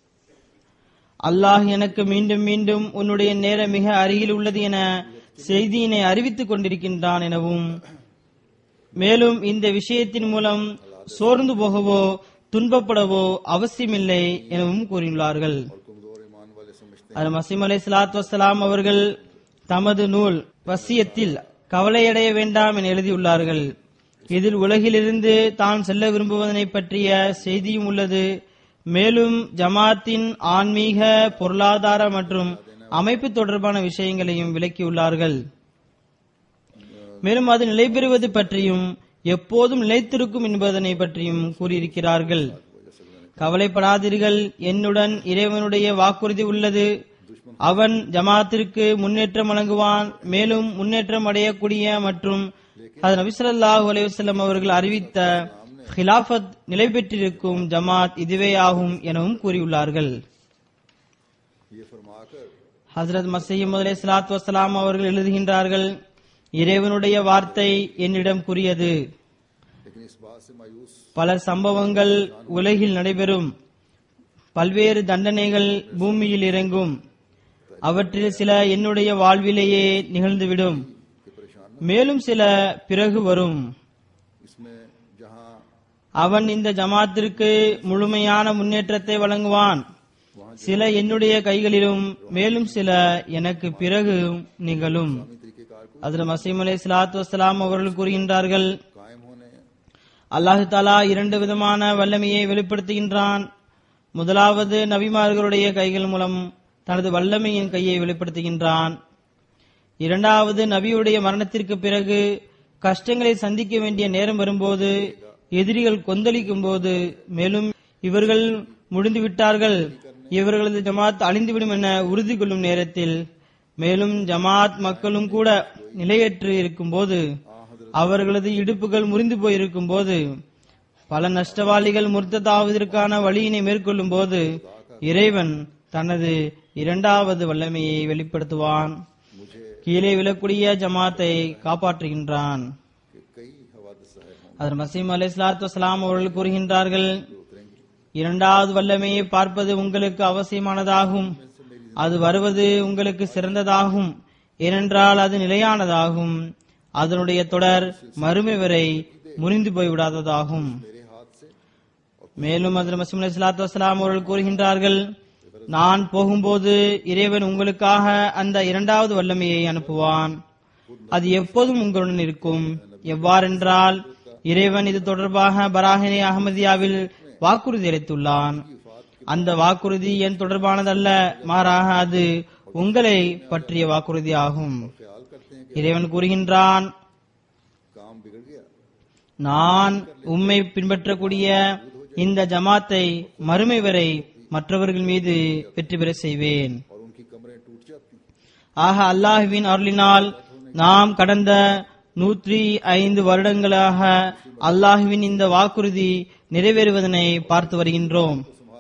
அல்லாஹ் எனக்கு மீண்டும் மீண்டும் உன்னுடைய நேரம் மிக அருகில் உள்ளது என செய்தியினை அறிவித்துக் கொண்டிருக்கின்றான் எனவும் மேலும் இந்த விஷயத்தின் மூலம் சோர்ந்து போகவோ துன்பப்படவோ அவசியமில்லை எனவும் கூறியுள்ளார்கள் कमजोर ईमान वाले समझते அது மசீம் அலை சலாத்து வசலாம் அவர்கள் தமது நூல் வசியத்தில் கவலையடைய வேண்டாம் என எழுதியுள்ளார்கள் இதில் உலகிலிருந்து தான் செல்ல விரும்புவதனை பற்றிய செய்தியும் உள்ளது மேலும் ஜமாத்தின் ஆன்மீக பொருளாதார மற்றும் அமைப்பு தொடர்பான விஷயங்களையும் விளக்கியுள்ளார்கள் மேலும் அது நிலை பெறுவது பற்றியும் எப்போதும் நிலைத்திருக்கும் என்பதனை பற்றியும் கூறியிருக்கிறார்கள் கவலைப்படாதீர்கள் என்னுடன் இறைவனுடைய வாக்குறுதி உள்ளது அவன் ஜமாத்திற்கு முன்னேற்றம் வழங்குவான் மேலும் முன்னேற்றம் அடையக்கூடிய மற்றும் அது நபிசல்லாஹு அலைவசல்லம் அவர்கள் அறிவித்த ஹிலாஃபத் நிலை பெற்றிருக்கும் ஜமாத் இதுவே ஆகும் எனவும் கூறியுள்ளார்கள் ये फरमाकर ஹசரத் மசீம் முதலே சலாத் வசலாம் அவர்கள் எழுதுகின்றார்கள் இறைவனுடைய வார்த்தை என்னிடம் கூறியது लेकिन इस बात से मायूस பல சம்பவங்கள் உலகில் நடைபெறும் பல்வேறு தண்டனைகள் பூமியில் இறங்கும் அவற்றில் சில என்னுடைய வாழ்விலேயே நிகழ்ந்துவிடும் के परेशान மேலும் சில பிறகு வரும் इसमें जहां அவன் இந்த ஜமாத்திற்கு முழுமையான முன்னேற்றத்தை வழங்குவான் சில என்னுடைய கைகளிலும் மேலும் சில எனக்கு பிறகு நிகழும் तरीकेकार को அதில் மசீம் அலை சலாத்து வசலாம் அவர்கள் கூறுகின்றார்கள் कायम होने அல்லாஹு தாலா இரண்டு விதமான வல்லமையை வெளிப்படுத்துகின்றான் முதலாவது நபிமார்களுடைய கைகள் மூலம் தனது வல்லமையின் கையை வெளிப்படுத்துகின்றான் இரண்டாவது நபியுடைய மரணத்திற்கு பிறகு கஷ்டங்களை சந்திக்க வேண்டிய நேரம் வரும்போது எதிரிகள் கொந்தளிக்கும் போது மேலும் இவர்கள் முடிந்து விட்டார்கள் இவர்களது ஜமாத் அழிந்துவிடும் என உறுதி கொள்ளும் நேரத்தில் மேலும் ஜமாத் மக்களும் கூட நிலையற்று இருக்கும்போது அவர்களது இடுப்புகள் முறிந்து போயிருக்கும் போது பல நஷ்டவாளிகள் முர்த்ததாவதற்கான வழியினை மேற்கொள்ளும் போது இறைவன் தனது இரண்டாவது வல்லமையை வெளிப்படுத்துவான் கீழே விழக்கூடிய ஜமாத்தை காப்பாற்றுகின்றான் कि कई हवादस जाहिर हों அதர் மசீம் அலி சலாத்து வசலாம் அவர்கள் கூறுகின்றார்கள் இரண்டாவது வல்லமையை பார்ப்பது உங்களுக்கு அவசியமானதாகும் அது வருவது உங்களுக்கு சிறந்ததாகும் ஏனென்றால் அது நிலையானதாகும் அதனுடைய தொடர் மறுமை வரை முறிந்து போய்விடாததாகும் मेरे हाथ से மேலும் அதில் மசீம் அலி சலாத்து வசலாம் அவர்கள் கூறுகின்றார்கள் நான் போகும்போது இறைவன் உங்களுக்காக அந்த இரண்டாவது வல்லமையை அனுப்புவான் அது எப்போதும் உங்களுடன் இருக்கும் எவ்வாறென்றால் இறைவன் இது தொடர்பாக பராகினி அகமதியாவில் வாக்குறுதி அளித்துள்ளான் அந்த வாக்குறுதி என் தொடர்பானதல்ல மாறாக அது உங்களை பற்றிய வாக்குறுதி ஆகும் ख्याल करते हैं இறைவன் கூறுகின்றான் कि काम बिगड़ गया நான் உம்மை பின்பற்றக்கூடிய இந்த ஜமாத்தை மறுமை வரை மற்றவர்கள் மீது வெற்றி பெற செய்வேன் और उनकी कमरें टूट जाती ஆக அல்லாஹுவின் அருளினால் நாம் கடந்த நூற்றி ஐந்து வருடங்களாக அல்லாஹுவின் இந்த வாக்குறுதி நிறைவேறுவதனை பார்த்து வருகின்றோம்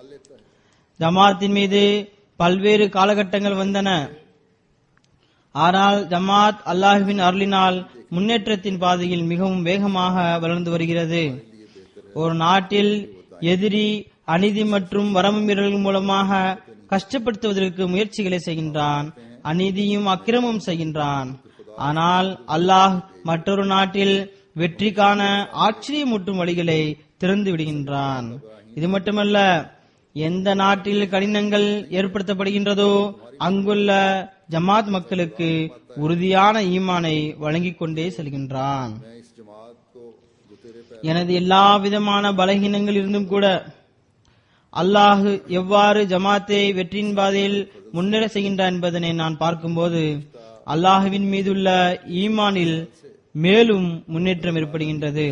ஜமாத்தின் மீது பல்வேறு காலகட்டங்கள் வந்தன ஆனால் ஜமாத் அல்லாஹுவின் அருளினால் முன்னேற்றத்தின் பாதையில் மிகவும் வேகமாக வளர்ந்து வருகிறது ஒரு நாட்டில் எதிரி அநீதி மற்றும் வரம்பு மீறல்கள் மூலமாக கஷ்டப்படுத்துவதற்கு முயற்சிகளை செய்கின்றான் அநீதியும் அக்கிரமும் செய்கின்றான் ஆனால் அல்லாஹ் மற்றொரு நாட்டில் வெற்றிக்கான ஆச்சரியமூட்டும் வழிகளை திறந்து விடுகின்றான் இது மட்டுமல்ல எந்த நாட்டில் கடினங்கள் ஏற்படுத்தப்படுகின்றதோ அங்குள்ள ஜமாத் மக்களுக்கு உறுதியான ஈமானை வழங்கிக் கொண்டே செல்கின்றான் मैं इस जमात को जो तेरे पैर எனது எல்லா விதமான பலகீனங்கள் இருந்தும் கூட அல்லாஹ் எவ்வாறு ஜமாத்தை வெற்றியின் பாதையில் முன்னேற செய்கின்றான் என்பதனை நான் பார்க்கும்போது அல்லாஹுவின் மீதுள்ள ஈமானில் மேலும் முன்னேற்றம் ஏற்படுகின்றது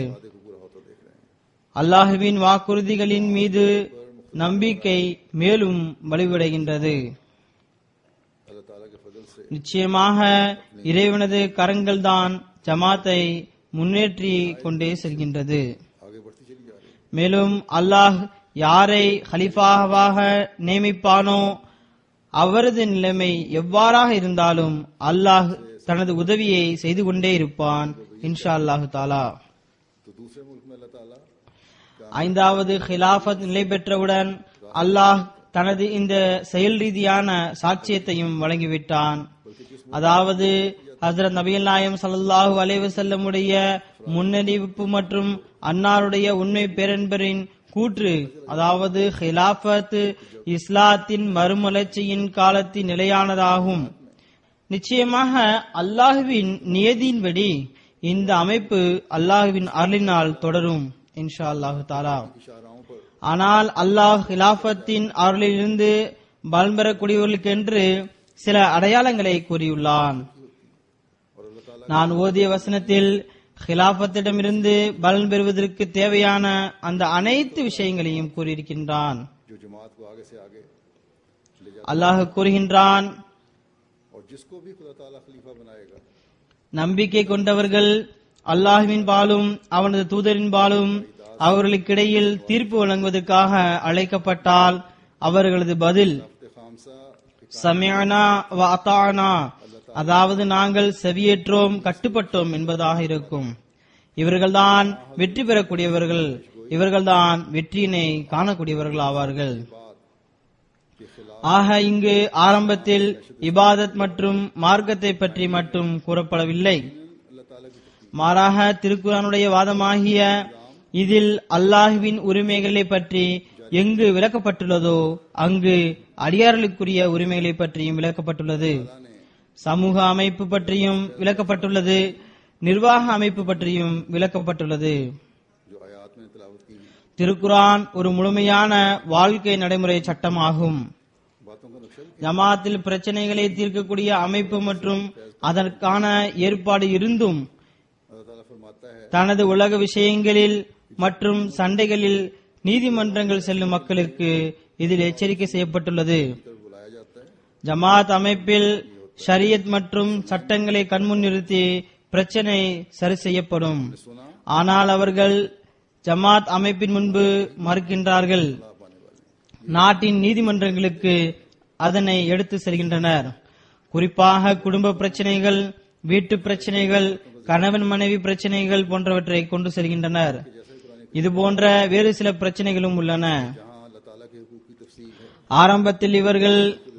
அல்லாஹுவின் வாக்குறுதிகளின் மீது நம்பிக்கை மேலும் வலுவடைகின்றது अल्लाह ताला के फजल से நிச்சயமாக இறைவனது கரங்கள் தான் ஜமாத்தை முன்னேற்றி கொண்டே செல்கின்றது आगे बढ़ती चली जा रही है மேலும் அல்லாஹ் யாரை ஹலிஃபாவாக நியமிப்பானோ அவரது நிலைமை எவ்வாறாக இருந்தாலும் அல்லாஹ் தனது உதவியை செய்து கொண்டே இருப்பான் இன்ஷா அல்லாஹு தாலா तो दूसरे मुल्क में अल्लाह ताला ஐந்தாவது ஹிலாஃபத் நிலை பெற்றவுடன் அல்லாஹ் தனது இந்த செயல் ரீதியான சாட்சியத்தையும் வழங்கிவிட்டான் அதாவது ஹசரத் நபிகள் நாயம் ஸல்லல்லாஹு அலைஹி வஸல்லமுடைய முன்னறிவிப்பு மற்றும் அன்னாருடைய உண்மை பேரன்பரின் கூற்று அதாவது ஹிலாஃபத் இஸ்லாத்தின் மறுமலர்ச்சியின் காலத்தின் நிலையானதாகும் நிச்சயமாக அல்லாஹுவின் நியதியின்படி இந்த அமைப்பு அல்லாஹுவின் அருளினால் தொடரும் இன்ஷா அல்லாஹு தாலா इशाराओं पर ஆனால் அல்லாஹ் ஹிலாஃபத்தின் அருளிலிருந்து பலன் பெறக்கூடியவர்களுக்கென்று சில அடையாளங்களை கூறியுள்ளான் நான் ஓதிய வசனத்தில் ஹிலாஃபத்திடமிருந்து பலன் பெறுவதற்கு தேவையான அந்த அனைத்து விஷயங்களையும் கூறியிருக்கின்றான் जो जमात को आगे से आगे ले जा அல்லாஹ் கூறுகின்றான் और जिसको भी खुदा ताला खलीफा बनाएगा நம்பிக்கை கொண்டவர்கள் அல்லாஹ்வின் பாலும் அவனது தூதரின் பாலும் அவர்களுக்கிடையில் தீர்ப்பு வழங்குவதற்காக அழைக்கப்பட்டால் அவர்களது பதில் हफ्ते खामसा சமயனா வ அத்தானா அதாவது நாங்கள் செவியேற்றோம் கட்டுப்பட்டோம் என்பதாக இருக்கும் இவர்கள்தான் வெற்றி பெறக்கூடியவர்கள் இவர்கள்தான் வெற்றியினை காணக்கூடியவர்கள் ஆவார்கள் ஆக இங்கு ஆரம்பத்தில் இபாதத் மற்றும் மார்க்கத்தை பற்றி மட்டும் கூறப்படவில்லை மாறாக திருக்குறானுடைய வாதமாகிய இதில் அல்லாஹுவின் உரிமைகளை பற்றி எங்கு விளக்கப்பட்டுள்ளதோ அங்கு அடியார்களுக்குரிய உரிமைகளை பற்றியும் விளக்கப்பட்டுள்ளது சமூக அமைப்பு பற்றியும் விளக்கப்பட்டுள்ளது நிர்வாக அமைப்பு பற்றியும் விளக்கப்பட்டுள்ளது जो आयात में तिलावत की हैं, திருக்குரான் ஒரு முழுமையான வாழ்க்கை நடைமுறை சட்டமாகும் बातों का नक्शा भी ஜமாத்தில் பிரச்சனைகளை தீர்க்கக்கூடிய அமைப்பு மற்றும் அதற்கான ஏற்பாடு இருந்தும் अल्लाह ताला फरमाता है தனது உலக விஷயங்களில் மற்றும் சண்டைகளில் நீதிமன்றங்கள் செல்லும் மக்களுக்கு இதில் எச்சரிக்கை செய்யப்பட்டுள்ளது तरफ बुलाया जाता है ஜமாத் அமைப்பில் ஷரியத் மற்றும் சட்டங்களை கண்முன் நிறுத்தி பிரச்சனை சரி செய்யப்படும் ஆனால் அவர்கள் ஜமாத் அமைப்பின் முன்பு மறுக்கின்றார்கள் நாட்டின் நீதிமன்றங்களுக்கு அதனை எடுத்து செல்கின்றனர் குறிப்பாக குடும்ப பிரச்சனைகள் வீட்டு பிரச்சனைகள் கணவன் மனைவி பிரச்சனைகள் போன்றவற்றை கொண்டு செல்கின்றனர் இது போன்ற வேறு சில பிரச்சனைகளும் உள்ளன जहाँ अल्लाह ताला के हुकूक की तफसील है ஆரம்பத்தில் இவர்கள்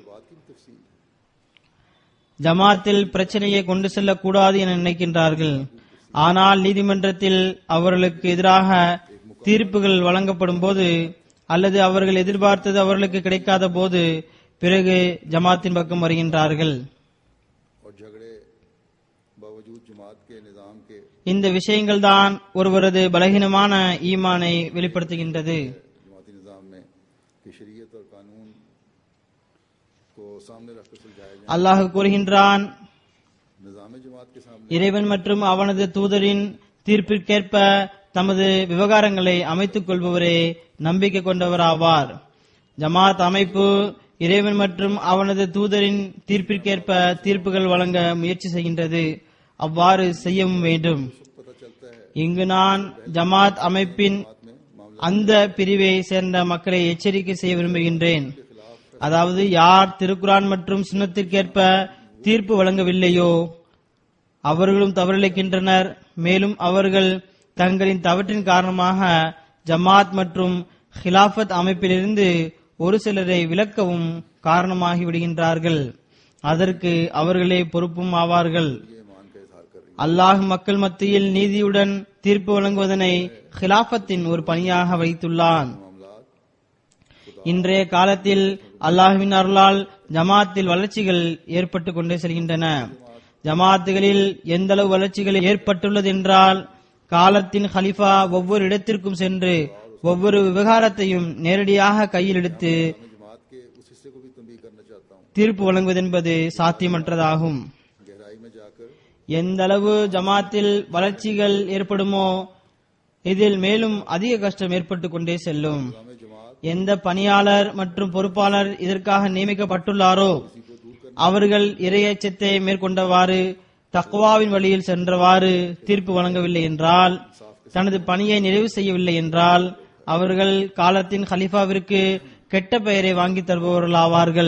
ஜமாத்தில் பிரச்சனையை கொண்டு செல்லக்கூடாது என நினைக்கின்றார்கள் ஆனால் நீதிமன்றத்தில் அவர்களுக்கு எதிராக தீர்ப்புகள் வழங்கப்படும் போது அல்லது அவர்கள் எதிர்பார்த்தது அவர்களுக்கு கிடைக்காத போது பிறகு ஜமாத்தின் பக்கம் வருகின்றார்கள் और झगड़े बावजूद जमात के निज़ाम के இந்த விஷயங்கள் தான் ஒருவரது பலகீனமான ஈமானை வெளிப்படுத்துகின்றது जमाती निज़ाम में कि शरीयत और कानून को सामने रखकर सुलझाया जाए அல்லாஹ் கூறுகின்றான் निज़ाम जमात के सामने இறைவன் மற்றும் அவனது தூதரின் தீர்ப்பிற்கேற்ப தமது விவகாரங்களை அமைத்துக் கொள்பவரே நம்பிக்கை கொண்டவராவார் ஜமாத் அமைப்பு இறைவன் மற்றும் அவனது தூதரின் தீர்ப்பிற்கேற்ப தீர்ப்புகள் வழங்க முயற்சி செய்கின்றது அவ்வாறு செய்யவும் வேண்டும் இங்கு நான் ஜமாத் அமைப்பின் அந்த பிரிவை சேர்ந்த மக்களை எச்சரிக்கை செய்ய விரும்புகின்றேன் அதாவது யார் திருக்குரான் மற்றும் சுன்னத்திற்கேற்ப தீர்ப்பு வழங்கவில்லையோ அவர்களும் தவறிழைக்கின்றனர் மேலும் அவர்கள் தங்களின் தவற்றின் காரணமாக ஜமாத் மற்றும் ஹிலாஃபத் அமைப்பிலிருந்து ஒரு சிலரை விலக்கவும் காரணமாகி விடுகின்றார்கள் அதற்கு அவர்களே பொறுப்பும் ஆவார்கள் அல்லாஹ் மக்கள் மத்தியில் நீதியுடன் தீர்ப்பு வழங்குவதனை ஹிலாஃபத்தின் ஒரு பணியாக வைத்துள்ளான் இன்றைய காலத்தில் அல்லாஹ்வின் அருளால் ஜமாத்தில் வளர்ச்சிகள் ஏற்பட்டு கொண்டே செல்கின்றன ஜமாத்துகளில் எந்த அளவு வளர்ச்சிகள் ஏற்பட்டுள்ளது என்றால் காலத்தின் ஹலிஃபா ஒவ்வொரு இடத்திற்கும் சென்று ஒவ்வொரு விவகாரத்தையும் நேரடியாக கையில் எடுத்து जमात के उस हिस्से को भी तंबीह करना चाहता हूँ தீர்ப்பு வழங்குவதென்பது சாத்தியமற்றதாகும் गहराई में जाकर எந்த அளவு ஜமாத்தில் வளர்ச்சிகள் ஏற்படுமோ இதில் மேலும் அதிக கஷ்டம் ஏற்பட்டு கொண்டே செல்லும் எந்த பணியாளர் மற்றும் பொறுப்பாளர் இதற்காக நியமிக்கப்பட்டுள்ளாரோ அவர்கள் இரையச்சத்தை மேற்கொண்டவாறு தக்வாவின் வழியில் சென்றவாறு தீர்ப்பு வழங்கவில்லை என்றால் தனது பணியை நிறைவு செய்யவில்லை என்றால் அவர்கள் காலத்தின் கலிஃபாவிற்கு கெட்ட பெயரை வாங்கித் தருபவர்கள் ஆவார்கள்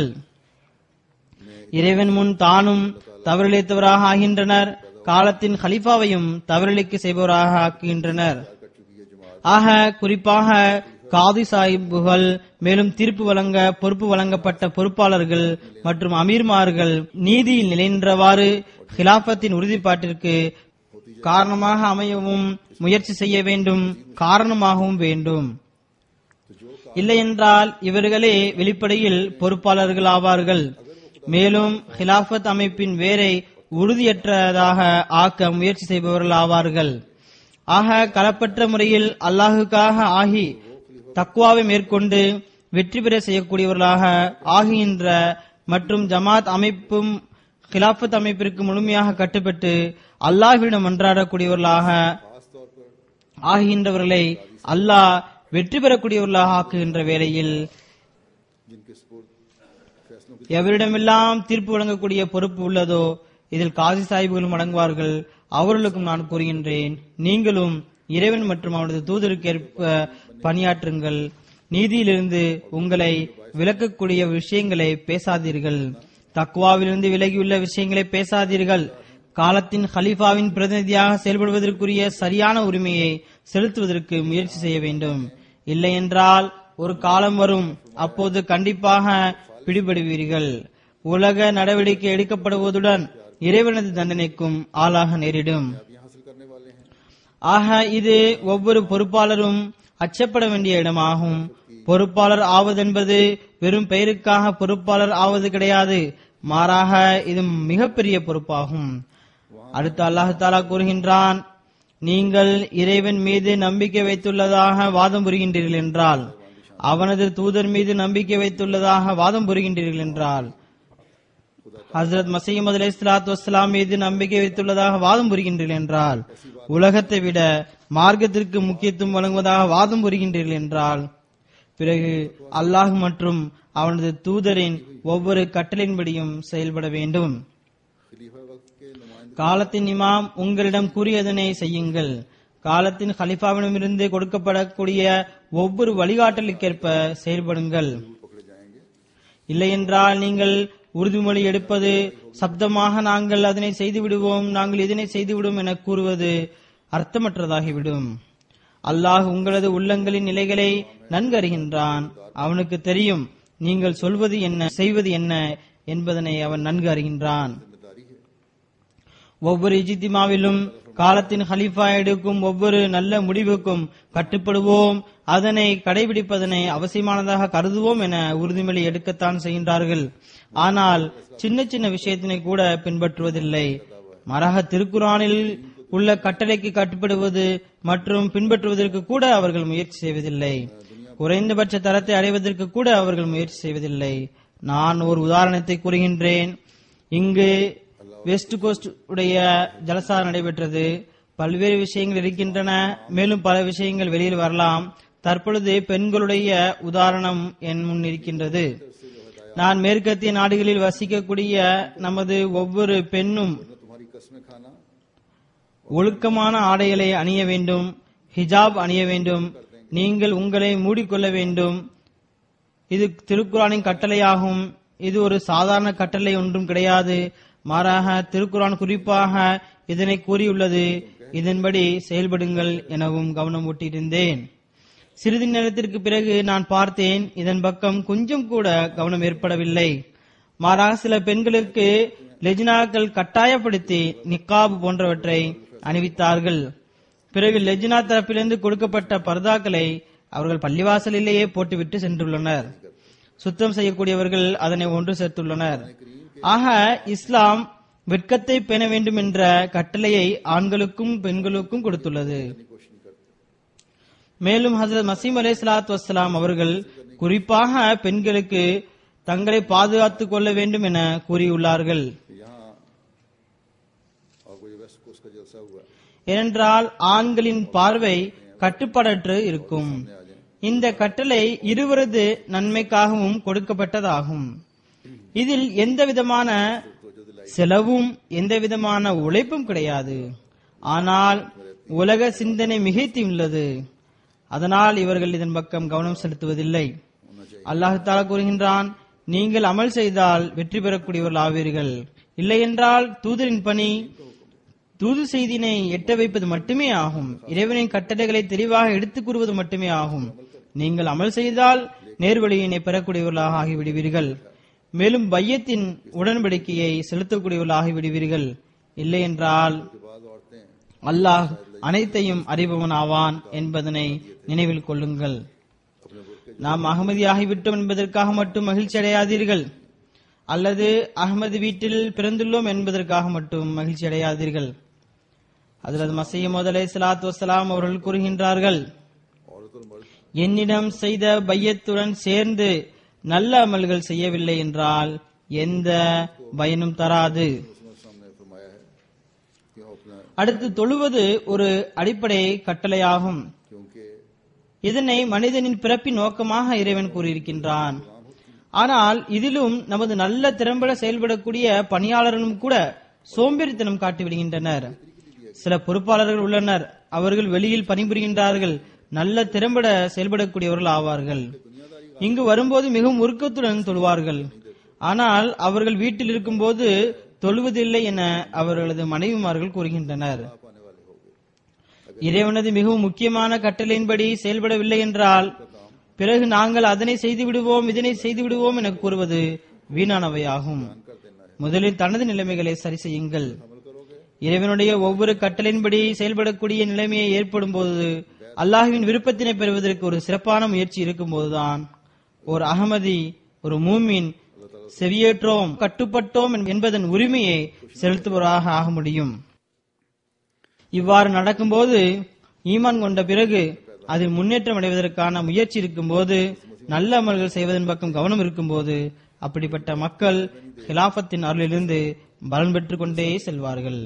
இறைவன் முன் தானும் தவறிழைத்தவராக ஆகின்றனர் காலத்தின் கலிஃபாவையும் தவறிழைக்க செய்பவராக ஆக்குகின்றனர் ஆக குறிப்பாக காதி சாஹிப்புகள் மேலும் தீர்ப்பு வழங்க பொறுப்பு வழங்கப்பட்ட பொறுப்பாளர்கள் மற்றும் அமீர்மார்கள் நீதியில் நிலைநின்றவாறு ஹிலாபத்தின் உறுதிப்பாட்டிற்கு காரணமாக அமையவும் முயற்சி செய்ய வேண்டும் காரணமாகவும் வேண்டும் இல்லையென்றால் இவர்களே வெளிப்படையில் பொறுப்பாளர்கள் ஆவார்கள் மேலும் ஹிலாஃபத் அமைப்பின் வேரை உறுதியற்றதாக ஆக்க முயற்சி செய்பவர்கள் ஆவார்கள் ஆக களப்பற்ற முறையில் அல்லாஹுக்காக ஆகி தக்வாவை மேற்கொண்டு வெற்றி பெற செய்யக்கூடியவர்களாக ஆகின்ற மற்றும் ஜமாத் அமைப்பும் ஹிலாஃபத் அமைப்பிற்கு முழுமையாக கட்டுப்பட்டு அல்லாஹ்விடம் மன்றாடக்கூடியவர்களாக ஆகின்றவர்களை அல்லாஹ் வெற்றி பெறக்கூடியவர்களாக ஆக்குகின்ற வேளையில் जिनके स्पुर्द फैसलों की எவரிடமெல்லாம் தீர்ப்பு வழங்கக்கூடிய பொறுப்பு உள்ளதோ இதில் காசி சாஹிபுகளும் அடங்குவார்கள் அவர்களுக்கும் நான் கூறுகின்றேன் நீங்களும் இறைவன் மற்றும் அவனது தூதருக்கு ஏற்ப பணியாற்றுங்கள் நீதியிலிருந்து உங்களை விளக்கக்கூடிய விஷயங்களை பேசாதீர்கள் தக்குவாவிலிருந்து விலகியுள்ள விஷயங்களை பேசாதீர்கள் காலத்தின் ஹலீஃபாவின் பிரதிநிதியாக செயல்படுவதற்குரிய சரியான உரிமையை செலுத்துவதற்கு முயற்சி செய்ய வேண்டும் இல்லையென்றால் ஒரு காலம் வரும் அப்போது கண்டிப்பாக பிடிபடுவீர்கள் உலக நடவடிக்கை எடுக்கப்படுவதுடன் இறைவனது தண்டனைக்கும் ஆளாக நேரிடும் ये हासिल करने वाले हैं ஆக இது ஒவ்வொரு பொறுப்பாளரும் அச்சப்பட வேண்டிய இடமாகும் பொறுப்பாளர் ஆவதென்பது வெறும் பெயருக்காக பொறுப்பாளர் ஆவது கிடையாது மாறாக இது மிகப்பெரிய பொறுப்பாகும் அடுத்து அல்லாஹு தாலா கூறுகின்றான் நீங்கள் இறைவன் மீது நம்பிக்கை வைத்துள்ளதாக வாதம் புரிகின்றீர்கள் என்றால் அவனது தூதர் மீது நம்பிக்கை வைத்துள்ளதாக வாதம் புரிகின்றீர்கள் என்றால் ஹசரத் மசீமது அலை சலாத்து வஸ்லாம் மீது நம்பிக்கை வைத்துள்ளதாக வாதம் புரிகின்றீர்கள் என்றால் உலகத்தை விட மார்க்கத்திற்கு முக்கியத்துவம் வழங்குவதாக வாதம் புரிகின்றீர்கள் என்றால் பிறகு அல்லாஹ் மற்றும் அவனது தூதரின் ஒவ்வொரு கட்டளையின்படியும் செயல்பட வேண்டும் खलीफा वक्त के नुमाइंदे காலத்தின் இமாம் உங்களிடம் கூறியதனை செய்யுங்கள் காலத்தின் ஹலிஃபாவிடமிருந்து கொடுக்கப்படக்கூடிய ஒவ்வொரு வழிகாட்டலுக்கேற்ப செயல்படுங்கள் पकड़े जाएंगे இல்லையென்றால் நீங்கள் உறுதிமொழி எடுப்பது சப்தமாக நாங்கள் அதனை செய்து விடுவோம் நாங்கள் இதனை செய்து விடுவோம் என கூறுவது அர்த்தமற்றதாகிவிடும் அல்லாஹ் உங்களது உள்ளங்களின் நிலைகளை நன்கு அறிகின்றான் அவனுக்கு தெரியும் நீங்கள் சொல்வது என்ன செய்வது என்ன என்பதனை அவன் நன்கு அறிகின்றான் जिम्मेदारी है ஒவ்வொரு இஜித்திமாவிலும் காலத்தின் ஹலீஃபா எடுக்கும் ஒவ்வொரு நல்ல முடிவுக்கும் கட்டுப்படுவோம் அதனை கடைபிடிப்பதனை அவசியமானதாக கருதுவோம் என உறுதிமொழி எடுக்கத்தான் செய்கின்றார்கள் ஆனால் சின்ன சின்ன விஷயத்தினை கூட பின்பற்றுவதில்லை மாறாக திருக்குறானில் உள்ள கட்டளைக்கு கட்டுப்படுவது மற்றும் பின்பற்றுவதற்கு கூட அவர்கள் முயற்சி செய்வதில்லை குறைந்தபட்ச தரத்தை அடைவதற்கு கூட அவர்கள் முயற்சி செய்வதில்லை நான் ஒரு உதாரணத்தை கூறுகின்றேன் இங்கு வெஸ்ட் கோஸ்ட் உடைய ஜலசா நடைபெற்றது பல்வேறு விஷயங்கள் இருக்கின்றன மேலும் பல விஷயங்கள் வெளியில் வரலாம் தற்பொழுது பெண்களுடைய உதாரணம் என் முன் இருக்கின்றது நான் மேற்கத்திய நாடுகளில் வசிக்கக்கூடிய நமது ஒவ்வொரு பெண்ணும் न तुम्हारी कस्में खाना ஒழுக்கமான ஆடைகளை அணிய வேண்டும் ஹிஜாப் அணிய வேண்டும் நீங்கள் உங்களை மூடிக்கொள்ள வேண்டும் இது திருக்குறானின் கட்டளையாகும் இது ஒரு சாதாரண கட்டளை ஒன்றும் கிடையாது மாறாக திருக்குரான் குறிப்பாக இதனை கூறியுள்ளது இதன்படி செயல்படுங்கள் எனவும் கவனம் ஊட்டியிருந்தேன் சிறிது நேரத்திற்கு பிறகு நான் பார்த்தேன் இதன் பக்கம் கொஞ்சம் கூட கவனம் ஏற்படவில்லை மாறாக சில பெண்களுக்கு லெஜினாக்கள் கட்டாயப்படுத்தி நிக்காப் போன்றவற்றை அணிவித்தார்கள் பிறகு லெஜினா தரப்பிலிருந்து கொடுக்கப்பட்ட பர்தாக்களை அவர்கள் பள்ளிவாசலிலேயே போட்டுவிட்டு சென்றுள்ளனர் சுத்தம் செய்யக்கூடியவர்கள் அதனை ஒன்று சேர்த்துள்ளனர் ஆக இஸ்லாம் வெட்கத்தை பேண வேண்டும் என்ற கட்டளையை ஆண்களுக்கும் பெண்களுக்கும் கொடுத்துள்ளது மேலும் ஹசரத் மசீம் அலை சலாத்து வசலாம் அவர்கள் குறிப்பாக பெண்களுக்கு தங்களை பாதுகாத்துக் கொள்ள வேண்டும் என கூறியுள்ளார்கள் कि यहाँ आपको जो वेस्ट कोस्ट का जलसा हुआ ஏனென்றால் ஆண்களின் பார்வை கட்டுப்பாடற்று இருக்கும் இந்த கட்டளை இருவரது நன்மைக்காகவும் கொடுக்கப்பட்டதாகும் இதில் எந்த விதமான செலவும் எந்த விதமான உழைப்பும் கிடையாது ஆனால் உலக சிந்தனை மிகைத்துள்ளது அதனால் இவர்கள் இதன் பக்கம் கவனம் செலுத்துவதில்லை அல்லாஹு தாலா கூறுகின்றான் நீங்கள் அமல் செய்தால் வெற்றி பெறக்கூடியவர்கள் ஆவீர்கள் இல்லையென்றால் தூதரின் பணி தூது செய்தினை எட்ட வைப்பது மட்டுமே ஆகும் இறைவனின் கட்டளைகளை தெளிவாக எடுத்துக் கூறுவது மட்டுமே ஆகும் நீங்கள் அமல் செய்தால் நேர்வழியினை பெறக்கூடியவர்களாக ஆகிவிடுவீர்கள் மேலும் பையத்தின் உடன்படிக்கையை செலுத்தக்கூடியவர்களாக ஆகிவிடுவீர்கள் இல்லை என்றால் बाद औरतें அல்லாஹ் அனைத்தையும் அறிபவன் ஆவான் என்பதனை நினைவில் கொள்ளுங்கள் நாம் அகமதியாகிவிட்டோம் என்பதற்காக மட்டும் மகிழ்ச்சி அடையாதீர்கள் அல்லது அகமது வீட்டில் பிறந்துள்ளோம் என்பதற்காக மட்டும் மகிழ்ச்சி அடையாதீர்கள் அதில் மசீமது அலை சலாத்து வசலாம் அவர்கள் கூறுகின்றார்கள் औरत और मर्द என்னிடம் செய்த பையத்துடன் சேர்ந்து நல்ல அமல்கள் செய்யவில்லை என்றால் எந்த பயனும் தராது उसमें ने फरमाया है कि वो अपना அடுத்து தொழுவது ஒரு அடிப்படை கட்டளையாகும் क्योंकि இதனை மனிதனின் பிறப்பின் நோக்கமாக இறைவன் கூறியிருக்கின்றான் ஆனால் இதிலும் நமது நல்ல திறம்பட செயல்படக்கூடிய பணியாளர்களும் கூட சோம்பேறித்தனம் காட்டிவிடுகின்றனர் சில பொறுப்பாளர்கள் உள்ளனர் அவர்கள் வெளியில் பணிபுரிகின்றார்கள் நல்ல திறம்பட செயல்படக்கூடியவர்கள் ஆவார்கள் இங்கு வரும்போது மிகவும் உருக்கத்துடன் தொழுவார்கள் ஆனால் அவர்கள் வீட்டில் இருக்கும்போது தொழுவதில்லை என அவர்களது மனைவிமார்கள் கூறுகின்றனர் இறைவனது மிகவும் முக்கியமான கட்டளையின்படி செயல்படவில்லை என்றால் பிறகு நாங்கள் அதனை செய்து விடுவோம் இதனை செய்து விடுவோம் என கூறுவது வீணானவையாகும் முதலில் தனது நிலைமைகளை சரி செய்யுங்கள் இறைவனுடைய ஒவ்வொரு கட்டளையின்படி செயல்படக்கூடிய நிலைமையை ஏற்படும் போது அல்லாஹ்வின் விருப்பத்தினை பெறுவதற்கு ஒரு சிறப்பான முயற்சி இருக்கும் போதுதான் ஒரு அகமதி ஒரு மூமின் செவியேற்றோம் கட்டுப்பட்டோம் என்பதன் உரிமையை செலுத்துவராக ஆக முடியும் இவ்வாறு நடக்கும்போது ஈமான் கொண்ட பிறகு அதில் முன்னேற்றம் அடைவதற்கான முயற்சி இருக்கும்போது நல்ல அமல்கள் செய்வதன் பக்கம் கவனம் இருக்கும்போது அப்படிப்பட்ட மக்கள் ஹிலாஃபத்தின் அருளிலிருந்து பலன் பெற்றுக் கொண்டே செல்வார்கள்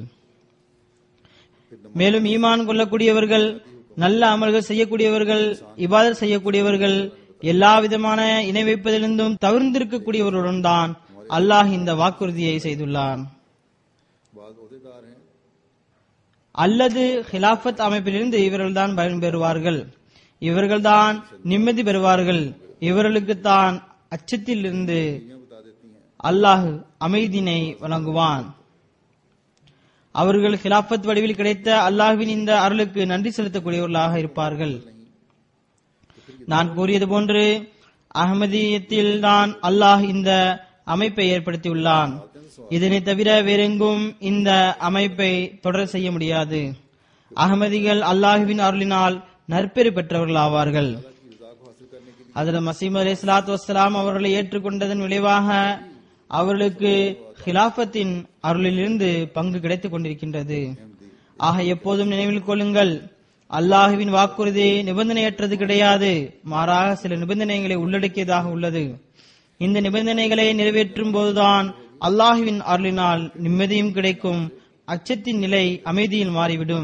மேலும் ஈமான் கொள்ளக்கூடியவர்கள் நல்ல அமல்கள் செய்யக்கூடியவர்கள் இபாதத் செய்யக்கூடியவர்கள் எல்லா விதமான இணை வைப்பதிலிருந்தும் தவிர்ந்திருக்கக்கூடியவர்களுடன் தான் அல்லாஹ் இந்த வாக்குறுதியை செய்துள்ளான் बाद अहदेदार हैं அல்லது ஹிலாஃபத் அமைப்பிலிருந்து இவர்கள்தான் பயன் பெறுவார்கள் இவர்கள்தான் நிம்மதி பெறுவார்கள் இவர்களுக்குத்தான் அச்சத்திலிருந்து அல்லாஹ் அமைதினை வழங்குவான் அவர்கள் ஹிலாஃபத் வடிவில் கிடைத்த அல்லாஹ்வின் இந்த அருளுக்கு நன்றி செலுத்தக்கூடியவர்களாக இருப்பார்கள் நான் கூறியது போன்று அகமதியத்தில் தான் அல்லாஹ் இந்த அமைப்பை ஏற்படுத்தியுள்ளான் இதனை தவிர வேறெங்கும் இந்த அமைப்பை தொடர் செய்ய முடியாது அகமதிகள் அல்லாஹுவின் அருளினால் நற்பெறு பெற்றவர்கள் ஆவார்கள் அதில் மசீம் அலி சலாத்து வசலாம் அவர்களை ஏற்றுக்கொண்டதன் விளைவாக அவர்களுக்கு ஹிலாஃபத்தின் அருளிலிருந்து பங்கு கிடைத்துக் கொண்டிருக்கின்றது ஆக எப்போதும் நினைவில் கொள்ளுங்கள் அல்லாஹுவின் வாக்குறுதி நிபந்தனையற்றது கிடையாது மாறாக சில நிபந்தனைகளை உள்ளடக்கியதாக உள்ளது இந்த நிபந்தனைகளை நிறைவேற்றும் போதுதான் அல்லாஹுவின் அருளினால் நிம்மதியும் கிடைக்கும் அச்சத்தின் நிலை அமைதியில் மாறிவிடும்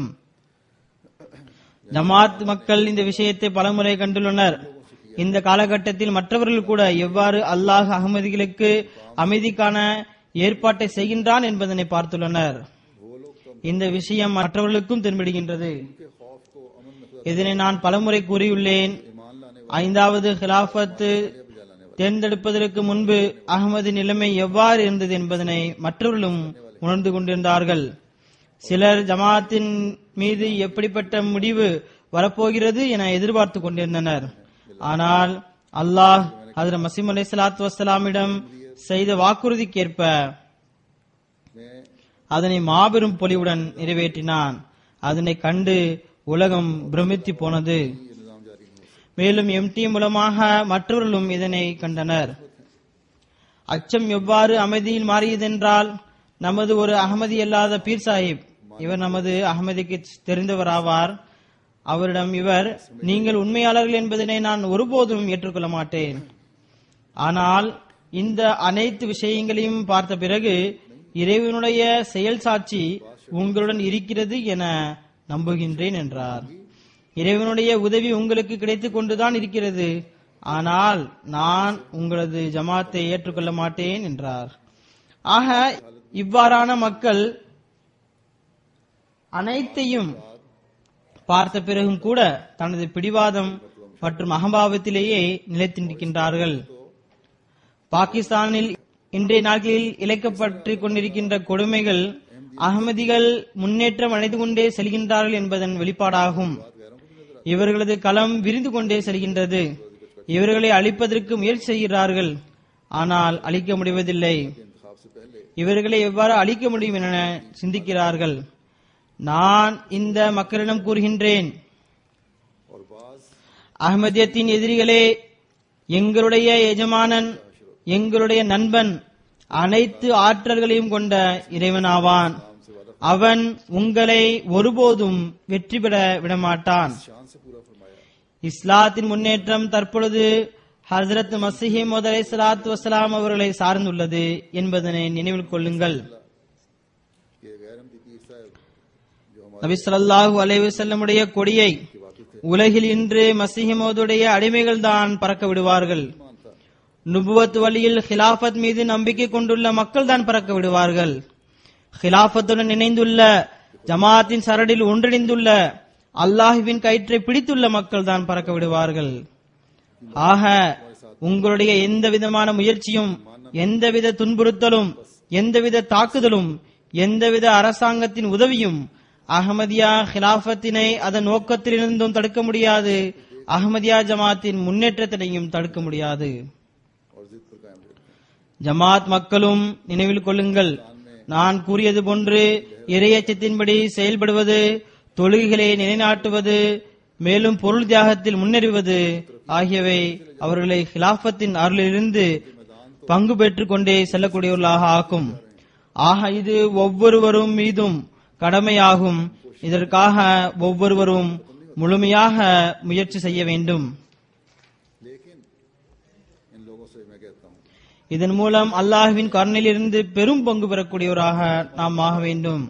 ஜமாத் மக்கள் இந்த விஷயத்தை பலமுறை கண்டுள்ளனர் இந்த காலகட்டத்தில் மற்றவர்கள் கூட எவ்வாறு அல்லாஹ் அகமதிகளுக்கு அமைதிக்கான ஏற்பாட்டை செய்கின்றான் என்பதனை பார்த்துள்ளனர் இந்த விஷயம் மற்றவர்களுக்கும் தென்படுகின்றது இதனை நான் பலமுறை கூறியுள்ளேன் ஐந்தாவது ஹிலாஃபத்து தேர்ந்தெடுப்பதற்கு முன்பு அகமது நிலைமை எவ்வாறு இருந்தது என்பதனை மற்றவர்களும் உணர்ந்து கொண்டிருந்தார்கள் சிலர் ஜமாத்தின் மீது எப்படிப்பட்ட முடிவு வரப்போகிறது என எதிர்பார்த்து கொண்டிருந்தனர் ஆனால் அல்லாஹ் ஹதரத் மசீம் அலை சலாத்து வசலாமிடம் செய்த வாக்குறுதிக்கேற்ப அதனை மாபெரும் பொலிவுடன் நிறைவேற்றினான் அதனை கண்டு உலகம் பிரமித்து போனது மேலும் எம்டி மூலமாக மற்றவர்களும் இதனை கண்டனர் அச்சம் எவ்வாறு அமைதியில் மாறியதென்றால் நமது ஒரு அகமதி அல்லாத பீர் சாஹிப் இவர் நமது அகமதிக்கு தெரிந்தவராவார் அவரிடம் இவர் நீங்கள் உண்மையாளர்கள் என்பதனை நான் ஒருபோதும் ஏற்றுக்கொள்ள மாட்டேன் ஆனால் இந்த அனைத்து விஷயங்களையும் பார்த்த பிறகு இறைவனுடைய செயல் சாட்சி உங்களுடன் இருக்கிறது என நம்புகின்றேன் என்றார் இறைவனுடைய உதவி உங்களுக்கு கிடைத்துக் கொண்டுதான் இருக்கிறது ஆனால் நான் உங்களது ஜமாத்தை ஏற்றுக்கொள்ள மாட்டேன் என்றார் ஆக இவ்வாறான மக்கள் அனைத்தையும் பார்த்த பிறகும் கூட தனது பிடிவாதம் மற்றும் அகம்பாவத்திலேயே நிலைத்திருக்கின்றார்கள் பாகிஸ்தானில் இன்றைய நாட்களில் இழைக்கப்பட்டுக் கொண்டிருக்கின்ற கொடுமைகள் அகமதிகள் முன்னேற்றம் அடைந்து கொண்டே செல்கின்றார்கள் என்பதன் வெளிப்பாடாகும் இவர்களது களம் விரிந்து கொண்டே செல்கின்றது இவர்களை அழிப்பதற்கு முயற்சி செய்கிறார்கள் ஆனால் அழிக்க முடிவதில்லை இவர்களை எவ்வாறு அழிக்க முடியும் என சிந்திக்கிறார்கள் நான் இந்த மக்களிடம் கூறுகின்றேன் அகமதியத்தின் எதிரிகளே எங்களுடைய எஜமானன் எங்களுடைய நண்பன் அனைத்து ஆற்றல்களையும் கொண்ட இறைவனாவான் அவன் உங்களை ஒருபோதும் வெற்றி பெற விடமாட்டான் இஸ்லாத்தின் முன்னேற்றம் தற்பொழுது ஹசரத் மசிஹி முதலை சலாத்து வசலாம் அவர்களை சார்ந்துள்ளது என்பதனை நினைவில் கொள்ளுங்கள் कि गैर अहमदी पीर साहब जो हमारे நபி ஸல்லல்லாஹு அலைஹி வஸல்லமுடைய கொடியை உலகில் இன்று மசிஹிமோதுடைய அடிமைகள் தான் பறக்க விடுவார்கள் நுபுவத் வழியில் ஹிலாஃபத் மீது நம்பிக்கை கொண்டுள்ள மக்கள் தான் பறக்க விடுவார்கள் ஹிலாஃபத்துடன் இணைந்துள்ள ஜமாத்தின் சரடில் ஒன்றிணைந்துள்ள அல்லாஹுவின் கயிற்றை பிடித்துள்ள மக்கள் தான் பறக்க விடுவார்கள் ஆக உங்களுடைய எந்த விதமான முயற்சியும் எந்தவித துன்புறுத்தலும் எந்தவித தாக்குதலும் எந்தவித அரசாங்கத்தின் உதவியும் அகமதியா ஹிலாஃபத்தினை அதன் நோக்கத்திலிருந்தும் தடுக்க முடியாது அகமதியா ஜமாத்தின் முன்னேற்றத்தினையும் தடுக்க முடியாது और जिद पर कायम रहते हैं ஜமாத் மக்களும் நினைவில் கொள்ளுங்கள் நான் கூறியது போன்று இறையச்சத்தின்படி செயல்படுவது தொழுகைகளை நிலைநாட்டுவது மேலும் பொருள் தியாகத்தில் முன்னேறுவது ஆகியவை அவர்களை ஹிலாஃபத்தின் அருளிலிருந்து பங்கு பெற்றுக் கொண்டே செல்லக்கூடியவர்களாக ஆக்கும் ஆக இது ஒவ்வொருவரும் மீதும் கடமையாகும் இதற்காக ஒவ்வொருவரும் முழுமையாக முயற்சி செய்ய வேண்டும் लेकिन इन लोगों से मैं कहता हूँ இதன் மூலம் அல்லாஹ்வின் கருணையிலிருந்து பெரும் பங்கு பெறக்கூடியவராக நாம் ஆக வேண்டும்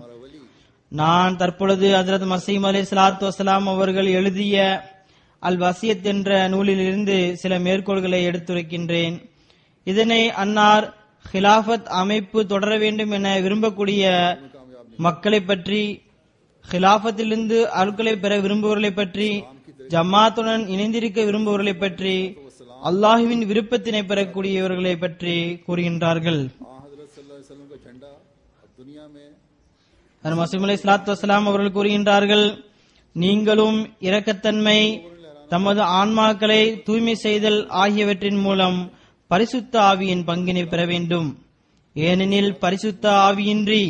நான் தற்பொழுது ஹஜரத் மசீம் அலி சலாத்து வசலாம் அவர்கள் எழுதிய அல் வசியத் என்ற நூலிலிருந்து சில மேற்கோள்களை எடுத்துரைக்கின்றேன் இதனை அன்னார் ஹிலாஃபத் அமைப்பு தொடர வேண்டும் என விரும்பக்கூடிய மக்களை பற்றி ஹிலாஃபத்திலிருந்து அருட்களை பெற விரும்புவர்களை பற்றி ஜமாத்துடன் இணைந்திருக்க விரும்புவர்களை பற்றி அல்லாஹுவின் விருப்பத்தினை பெறக்கூடியவர்களை பற்றி கூறுகின்றார்கள் हाँ हजरत सल्लल्लाहु अलैहि वसल्लम का झंडा अब दुनिया में மசீம் அலை சலாத்து வசலாம் அவர்கள் கூறுகின்றார்கள் நீங்களும் இரக்கத்தன்மை தமது ஆன்மாக்களை தூய்மை செய்தல் ஆகியவற்றின் மூலம் பரிசுத்த ஆவியின் பங்கினை பெற வேண்டும் ஏனெனில் பரிசுத்த ஆவியின்றி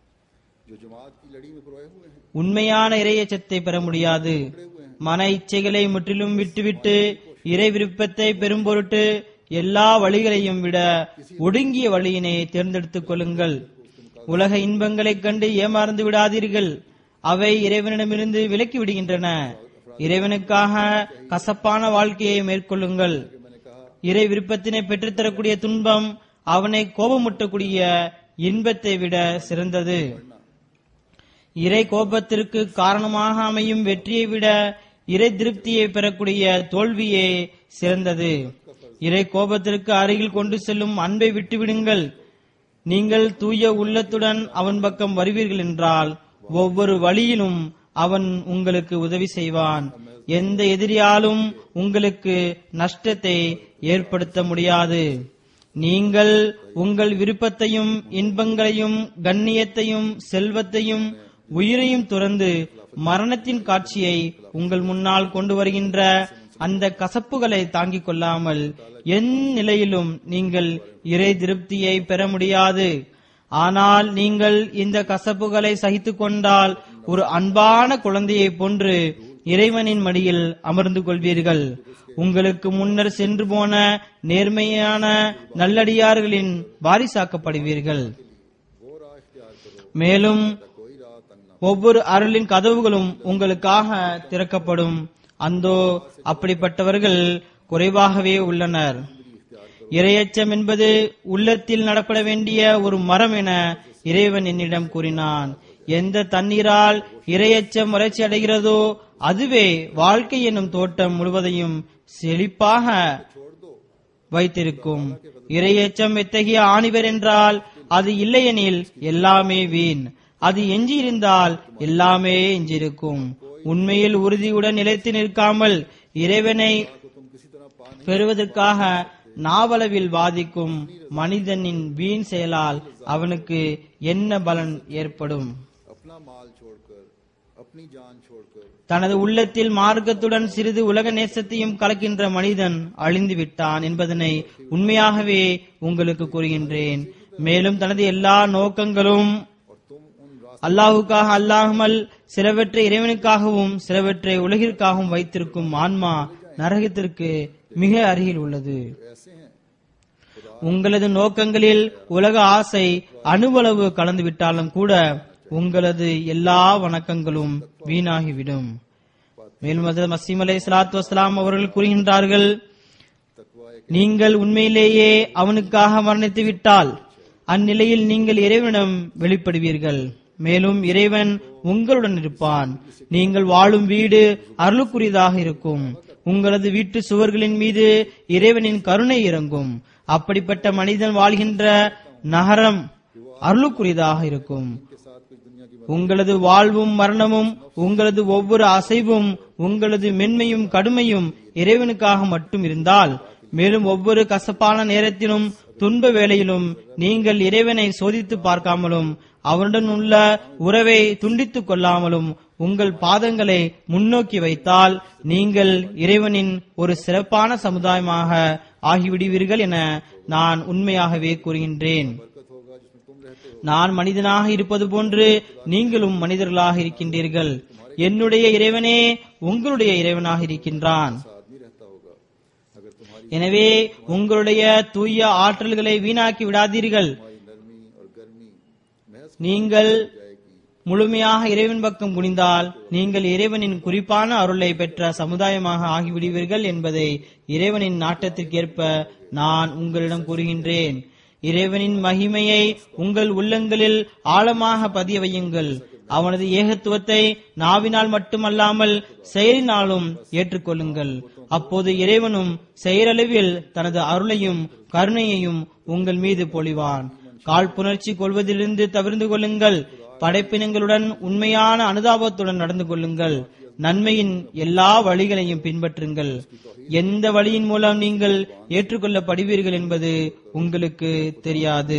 जो जमात की लड़ी में पुरोए हुए हैं உண்மையான இறையச்சத்தை பெற முடியாது மன இச்சைகளை முற்றிலும் விட்டுவிட்டு இறை விருப்பத்தை பெரும் பொருட்டு எல்லா வழிகளையும் விட ஒடுங்கிய வழியினை தேர்ந்தெடுத்துக் கொள்ளுங்கள் உலக இன்பங்களைக் கண்டு ஏமாறந்து விடாதீர்கள் அவை இறைவனிடமிருந்து விலக்கி விடுகின்றன இறைவனுக்காக கசப்பான வாழ்க்கையை மேற்கொள்ளுங்கள் இறை விருப்பத்தினை பெற்றுத்தரக்கூடிய துன்பம் அவனை கோபமூட்டக்கூடிய இன்பத்தை விட சிறந்தது இறை கோபத்திற்கு காரணமாக அமையும் வெற்றியை விட இறை திருப்தியை பெறக்கூடிய தோல்வியே சிறந்தது இறை கோபத்திற்கு அருகில் கொண்டு செல்லும் அன்பை விட்டுவிடுங்கள் நீங்கள் தூய உள்ளத்துடன் அவன் பக்கம் வருவீர்கள் என்றால் ஒவ்வொரு வழியிலும் அவன் உங்களுக்கு உதவி செய்வான் எந்த எதிரியாலும் உங்களுக்கு நஷ்டத்தை ஏற்படுத்த முடியாது நீங்கள் உங்கள் விருப்பத்தையும் இன்பங்களையும் கண்ணியத்தையும் செல்வத்தையும் உயிரையும் துறந்து மரணத்தின் காட்சியை உங்கள் முன்னால் கொண்டு வருகின்ற அந்த கசப்புகளை தாங்கிக் கொள்ளாமல் என் நிலையிலும் நீங்கள் இறை திருப்தியை பெற முடியாது ஆனால் நீங்கள் இந்த கசப்புகளை சகித்துக் கொண்டால் ஒரு அன்பான குழந்தையைப் போன்று இறைவனின் மடியில் அமர்ந்து கொள்வீர்கள் உங்களுக்கு முன்னர் சென்று போன நேர்மையான நல்லடியார்களின் வாரிசாக்கப்படுவீர்கள் மேலும் ஒவ்வொரு அருளின் கதவுகளும் உங்களுக்காக திறக்கப்படும் அந்தோ அப்படிப்பட்டவர்கள் குறைவாகவே உள்ளனர் இரையச்சம் என்பது உள்ளத்தில் நடப்பட வேண்டிய ஒரு மரம் என இறைவன் என்னிடம் கூறினான் எந்த தண்ணீரால் இரையச்சம் வறட்சி அடைகிறதோ அதுவே வாழ்க்கை என்னும் தோட்டம் முழுவதையும் செழிப்பாக வைத்திருக்கும் இரையச்சம் எத்தகைய ஆணிவர் என்றால் அது இல்லையெனில் எல்லாமே வீண் அது எஞ்சியிருந்தால் எல்லாமே எஞ்சியிருக்கும் உண்மையில் உறுதியுடன் நிலைத்து நிற்காமல் இறைவனை பெறுவதற்காக நாவளவில் வாதிக்கும் மனிதனின் வீண் செயலால் அவனுக்கு என்ன பலன் ஏற்படும் अपना माल छोड़कर अपनी जान छोड़कर தனது உள்ளத்தில் மார்க்கத்துடன் சிறிது உலக நேசத்தையும் கலக்கின்ற மனிதன் அழிந்து விட்டான் என்பதனை உண்மையாகவே உங்களுக்கு கூறுகின்றேன் மேலும் தனது எல்லா நோக்கங்களும் அல்லாஹுக்காக அல்லாமல் சிலவற்றை இறைவனுக்காகவும் சிலவற்றை உலகிற்காகவும் வைத்திருக்கும் ஆன்மா நரகத்திற்கு மிக அருகில் உள்ளது உங்களது நோக்கங்களில் உலக ஆசை அணுவளவு கலந்து விட்டாலும் கூட உங்களது எல்லா வணக்கங்களும் வீணாகிவிடும் மேலும் ஹஜரத் மசீம் அலை சலாத்து வசலாம் அவர்கள் கூறுகின்றார்கள் நீங்கள் உண்மையிலேயே அவனுக்காக மரணித்து விட்டால் அந்நிலையில் நீங்கள் இறைவனிடம் வெளிப்படுவீர்கள் மேலும் இறைவன் உங்களுடன் இருப்பான் நீங்கள் வாழும் வீடு அருளுக்குரியதாக இருக்கும் உங்களது வீட்டு சுவர்களின் மீது இறைவனின் கருணை இறங்கும் அப்படிப்பட்ட மனிதன் வாழ்கின்ற நகரம் அருளுக்குரியதாக இருக்கும் உங்களது வாழ்வும் மரணமும் உங்களது ஒவ்வொரு அசைவும் உங்களது மென்மையும் கடுமையும் இறைவனுக்காக மட்டும் இருந்தால் மேலும் ஒவ்வொரு கசப்பான நேரத்திலும் துன்ப வேளையிலும் நீங்கள் இறைவனை சோதித்து பார்க்காமலும் அவருடன் உள்ள உறவை துண்டித்துக் கொள்ளாமலும் உங்கள் பாதங்களை முன்னோக்கி வைத்தால் நீங்கள் இறைவனின் ஒரு சிறப்பான சமுதாயமாக ஆகிவிடுவீர்கள் என நான் உண்மையாகவே கூறுகின்றேன் நான் மனிதனாக இருப்பது போன்று நீங்களும் மனிதர்களாக இருக்கின்றீர்கள் என்னுடைய இறைவனே உங்களுடைய இறைவனாக இருக்கின்றான் எனவே உங்களுடைய தூய ஆற்றல்களை வீணாக்கி விடாதீர்கள் நீங்கள் முழுமையாக இறைவன் பக்கம் குனிந்தால் நீங்கள் இறைவனின் குறிப்பான அருளை பெற்ற சமுதாயமாக ஆகிவிடுவீர்கள் என்பதை இறைவனின் நாட்டத்திற்கேற்ப நான் உங்களிடம் கூறுகின்றேன் இறைவனின் மகிமையை உங்கள் உள்ளங்களில் ஆழமாக பதிய வையுங்கள் அவனது ஏகத்துவத்தை நாவினால் மட்டுமல்லாமல் செயலினாலும் ஏற்றுக்கொள்ளுங்கள் அப்போது இறைவனும் செயலளவில் தனது அருளையும் கருணையையும் உங்கள் மீது பொழிவான் காழ்ப்புணர்ச்சி கொள்வதிலிருந்து தவிர்ந்து கொள்ளுங்கள் படைப்பினங்களுடன் உண்மையான அனுதாபத்துடன் நடந்து கொள்ளுங்கள் நன்மையின் எல்லா வழிகளையும் பின்பற்றுங்கள் எந்த வழியின் மூலம் நீங்கள் ஏற்றுக்கொள்ளப்படுவீர்கள் என்பது உங்களுக்கு தெரியாது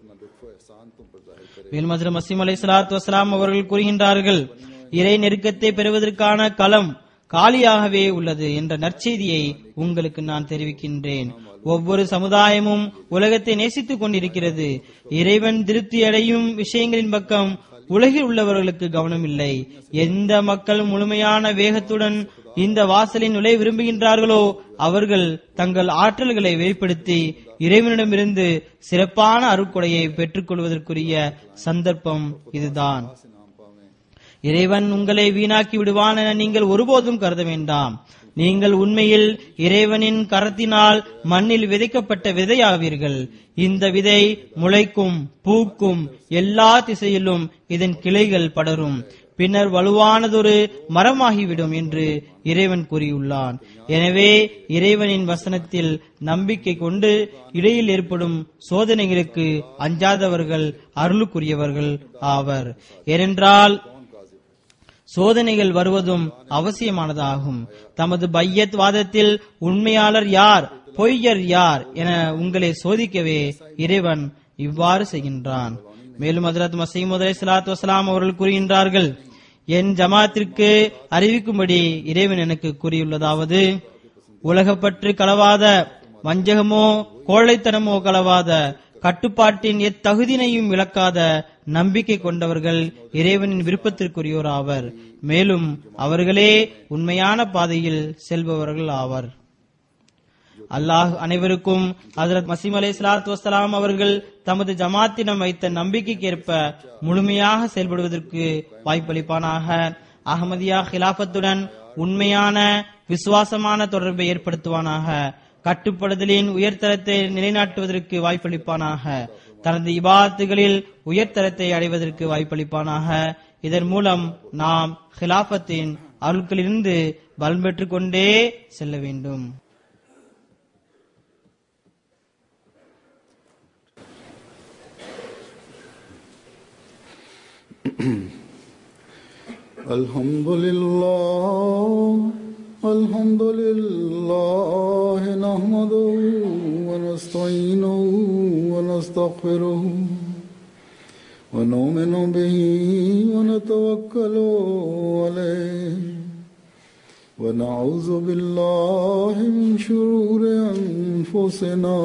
மேலும் ஹஜ்ரத் மசீம் அலை சலாத்து வசலாம் அவர்கள் கூறுகின்றார்கள் இறை நெருக்கத்தை பெறுவதற்கான களம் காலியாகவே உள்ளது என்ற நற்செய்தியை உங்களுக்கு நான் தெரிவிக்கின்றேன் ஒவ்வொரு சமுதாயமும் உலகத்தை நேசித்துக் கொண்டிருக்கிறது இறைவன் திருப்தி அடையும் விஷயங்களின் பக்கம் உலகில் உள்ளவர்களுக்கு கவனம் இல்லை எந்த மக்கள் முழுமையான வேகத்துடன் இந்த வாசலின் நுழை விரும்புகின்றார்களோ அவர்கள் தங்கள் ஆற்றல்களை வெளிப்படுத்தி இறைவனிடமிருந்து சிறப்பான அருட்கொடையை பெற்றுக் கொள்வதற்குரிய சந்தர்ப்பம் இதுதான் இறைவன் உங்களை வீணாக்கி விடுவான் என நீங்கள் ஒருபோதும் கருத வேண்டாம் நீங்கள் உண்மையில் இறைவனின் கரத்தினால் மண்ணில் விதைக்கப்பட்ட விதையாவீர்கள் இந்த விதை முளைக்கும் பூக்கும் எல்லா திசையிலும் இதன் கிளைகள் படரும் பின்னர் வலுவானதொரு மரமாகிவிடும் என்று இறைவன் கூறியுள்ளான் எனவே இறைவனின் வசனத்தில் நம்பிக்கை கொண்டு இடையில் ஏற்படும் சோதனைகளுக்கு அஞ்சாதவர்கள் அருளுக்குரியவர்கள் ஆவர் ஏனென்றால் சோதனைகள் வருவதும் அவசியமானதாகும் தமது பையத் வாதத்தில் உண்மையாளர் யார் பொய்யர் யார் என உங்களை சோதிக்கவே இறைவன் இவ்வாறு செய்கின்றான் மேலும் ஹஜரத் மசீமுத் அலை சலாத்து வசலாம் அவர்கள் கூறுகின்றார்கள் என் ஜமாத்திற்கு அறிவிக்கும்படி இறைவன் எனக்கு கூறியுள்ளதாவது உலகப்பற்று கலவாத வஞ்சகமோ கோழைத்தனமோ கலவாத கட்டுப்பாட்டின் எத்தகுதினையும் இழக்காத நம்பிக்கை கொண்டவர்கள் இறைவனின் விருப்பத்திற்குரியோர் ஆவர் மேலும் அவர்களே உண்மையான பாதையில் செல்பவர்கள் ஆவர் அல்லாஹ் அனைவருக்கும் ஹசரத் மசீம் அலை சலாத்து வசலாம் அவர்கள் தமது ஜமாத்தினம் வைத்த நம்பிக்கைக்கேற்ப முழுமையாக செயல்படுவதற்கு வாய்ப்பளிப்பானாக அகமதியா ஹிலாபத்துடன் உண்மையான விசுவாசமான தொடர்பை ஏற்படுத்துவானாக கட்டுப்படுதலின் உயர்தரத்தை நிலைநாட்டுவதற்கு வாய்ப்பளிப்பானாக தனது இபாத்துகளில் உயர்தரத்தை அடைவதற்கு வாய்ப்பளிப்பானாக இதன் மூலம் நாம் ஹிலாபத்தின் அருள்களிலிருந்து பலன் பெற்றுக் கொண்டே செல்ல வேண்டும் الحمد لله الحمد لله نحمده ونستعينه ونستغفره ونؤمن به ونتوكل عليه ونعوذ بالله من شرور أنفسنا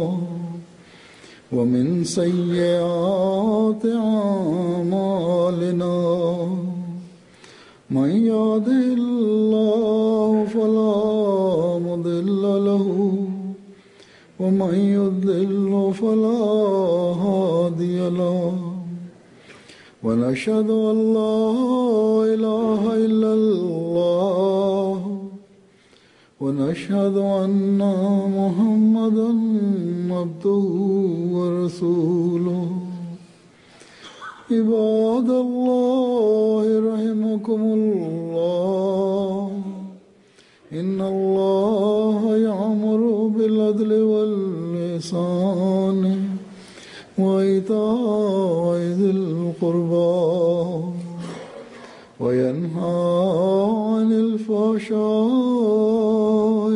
ومن سيئات أعمالنا من يهده الله فلا مضل له ومن يضلل فلا هادي له ونشهد أن لا إله إلا الله ونشهد أن محمدا عبده ورسوله عباد الله رحمكم الله إن الله يأمر بالعدل والإحسان وإيتاء ذي القربى وينهى عن الفحشاء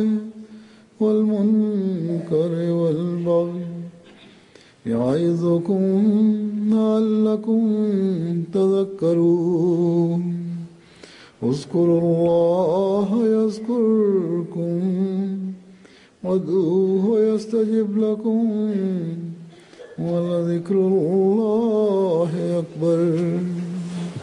والمنكر والبغي يعظكم لعلكم تذكرون اذكروا الله يذكركم وادعوه يستجب لكم ولذكر الله أكبر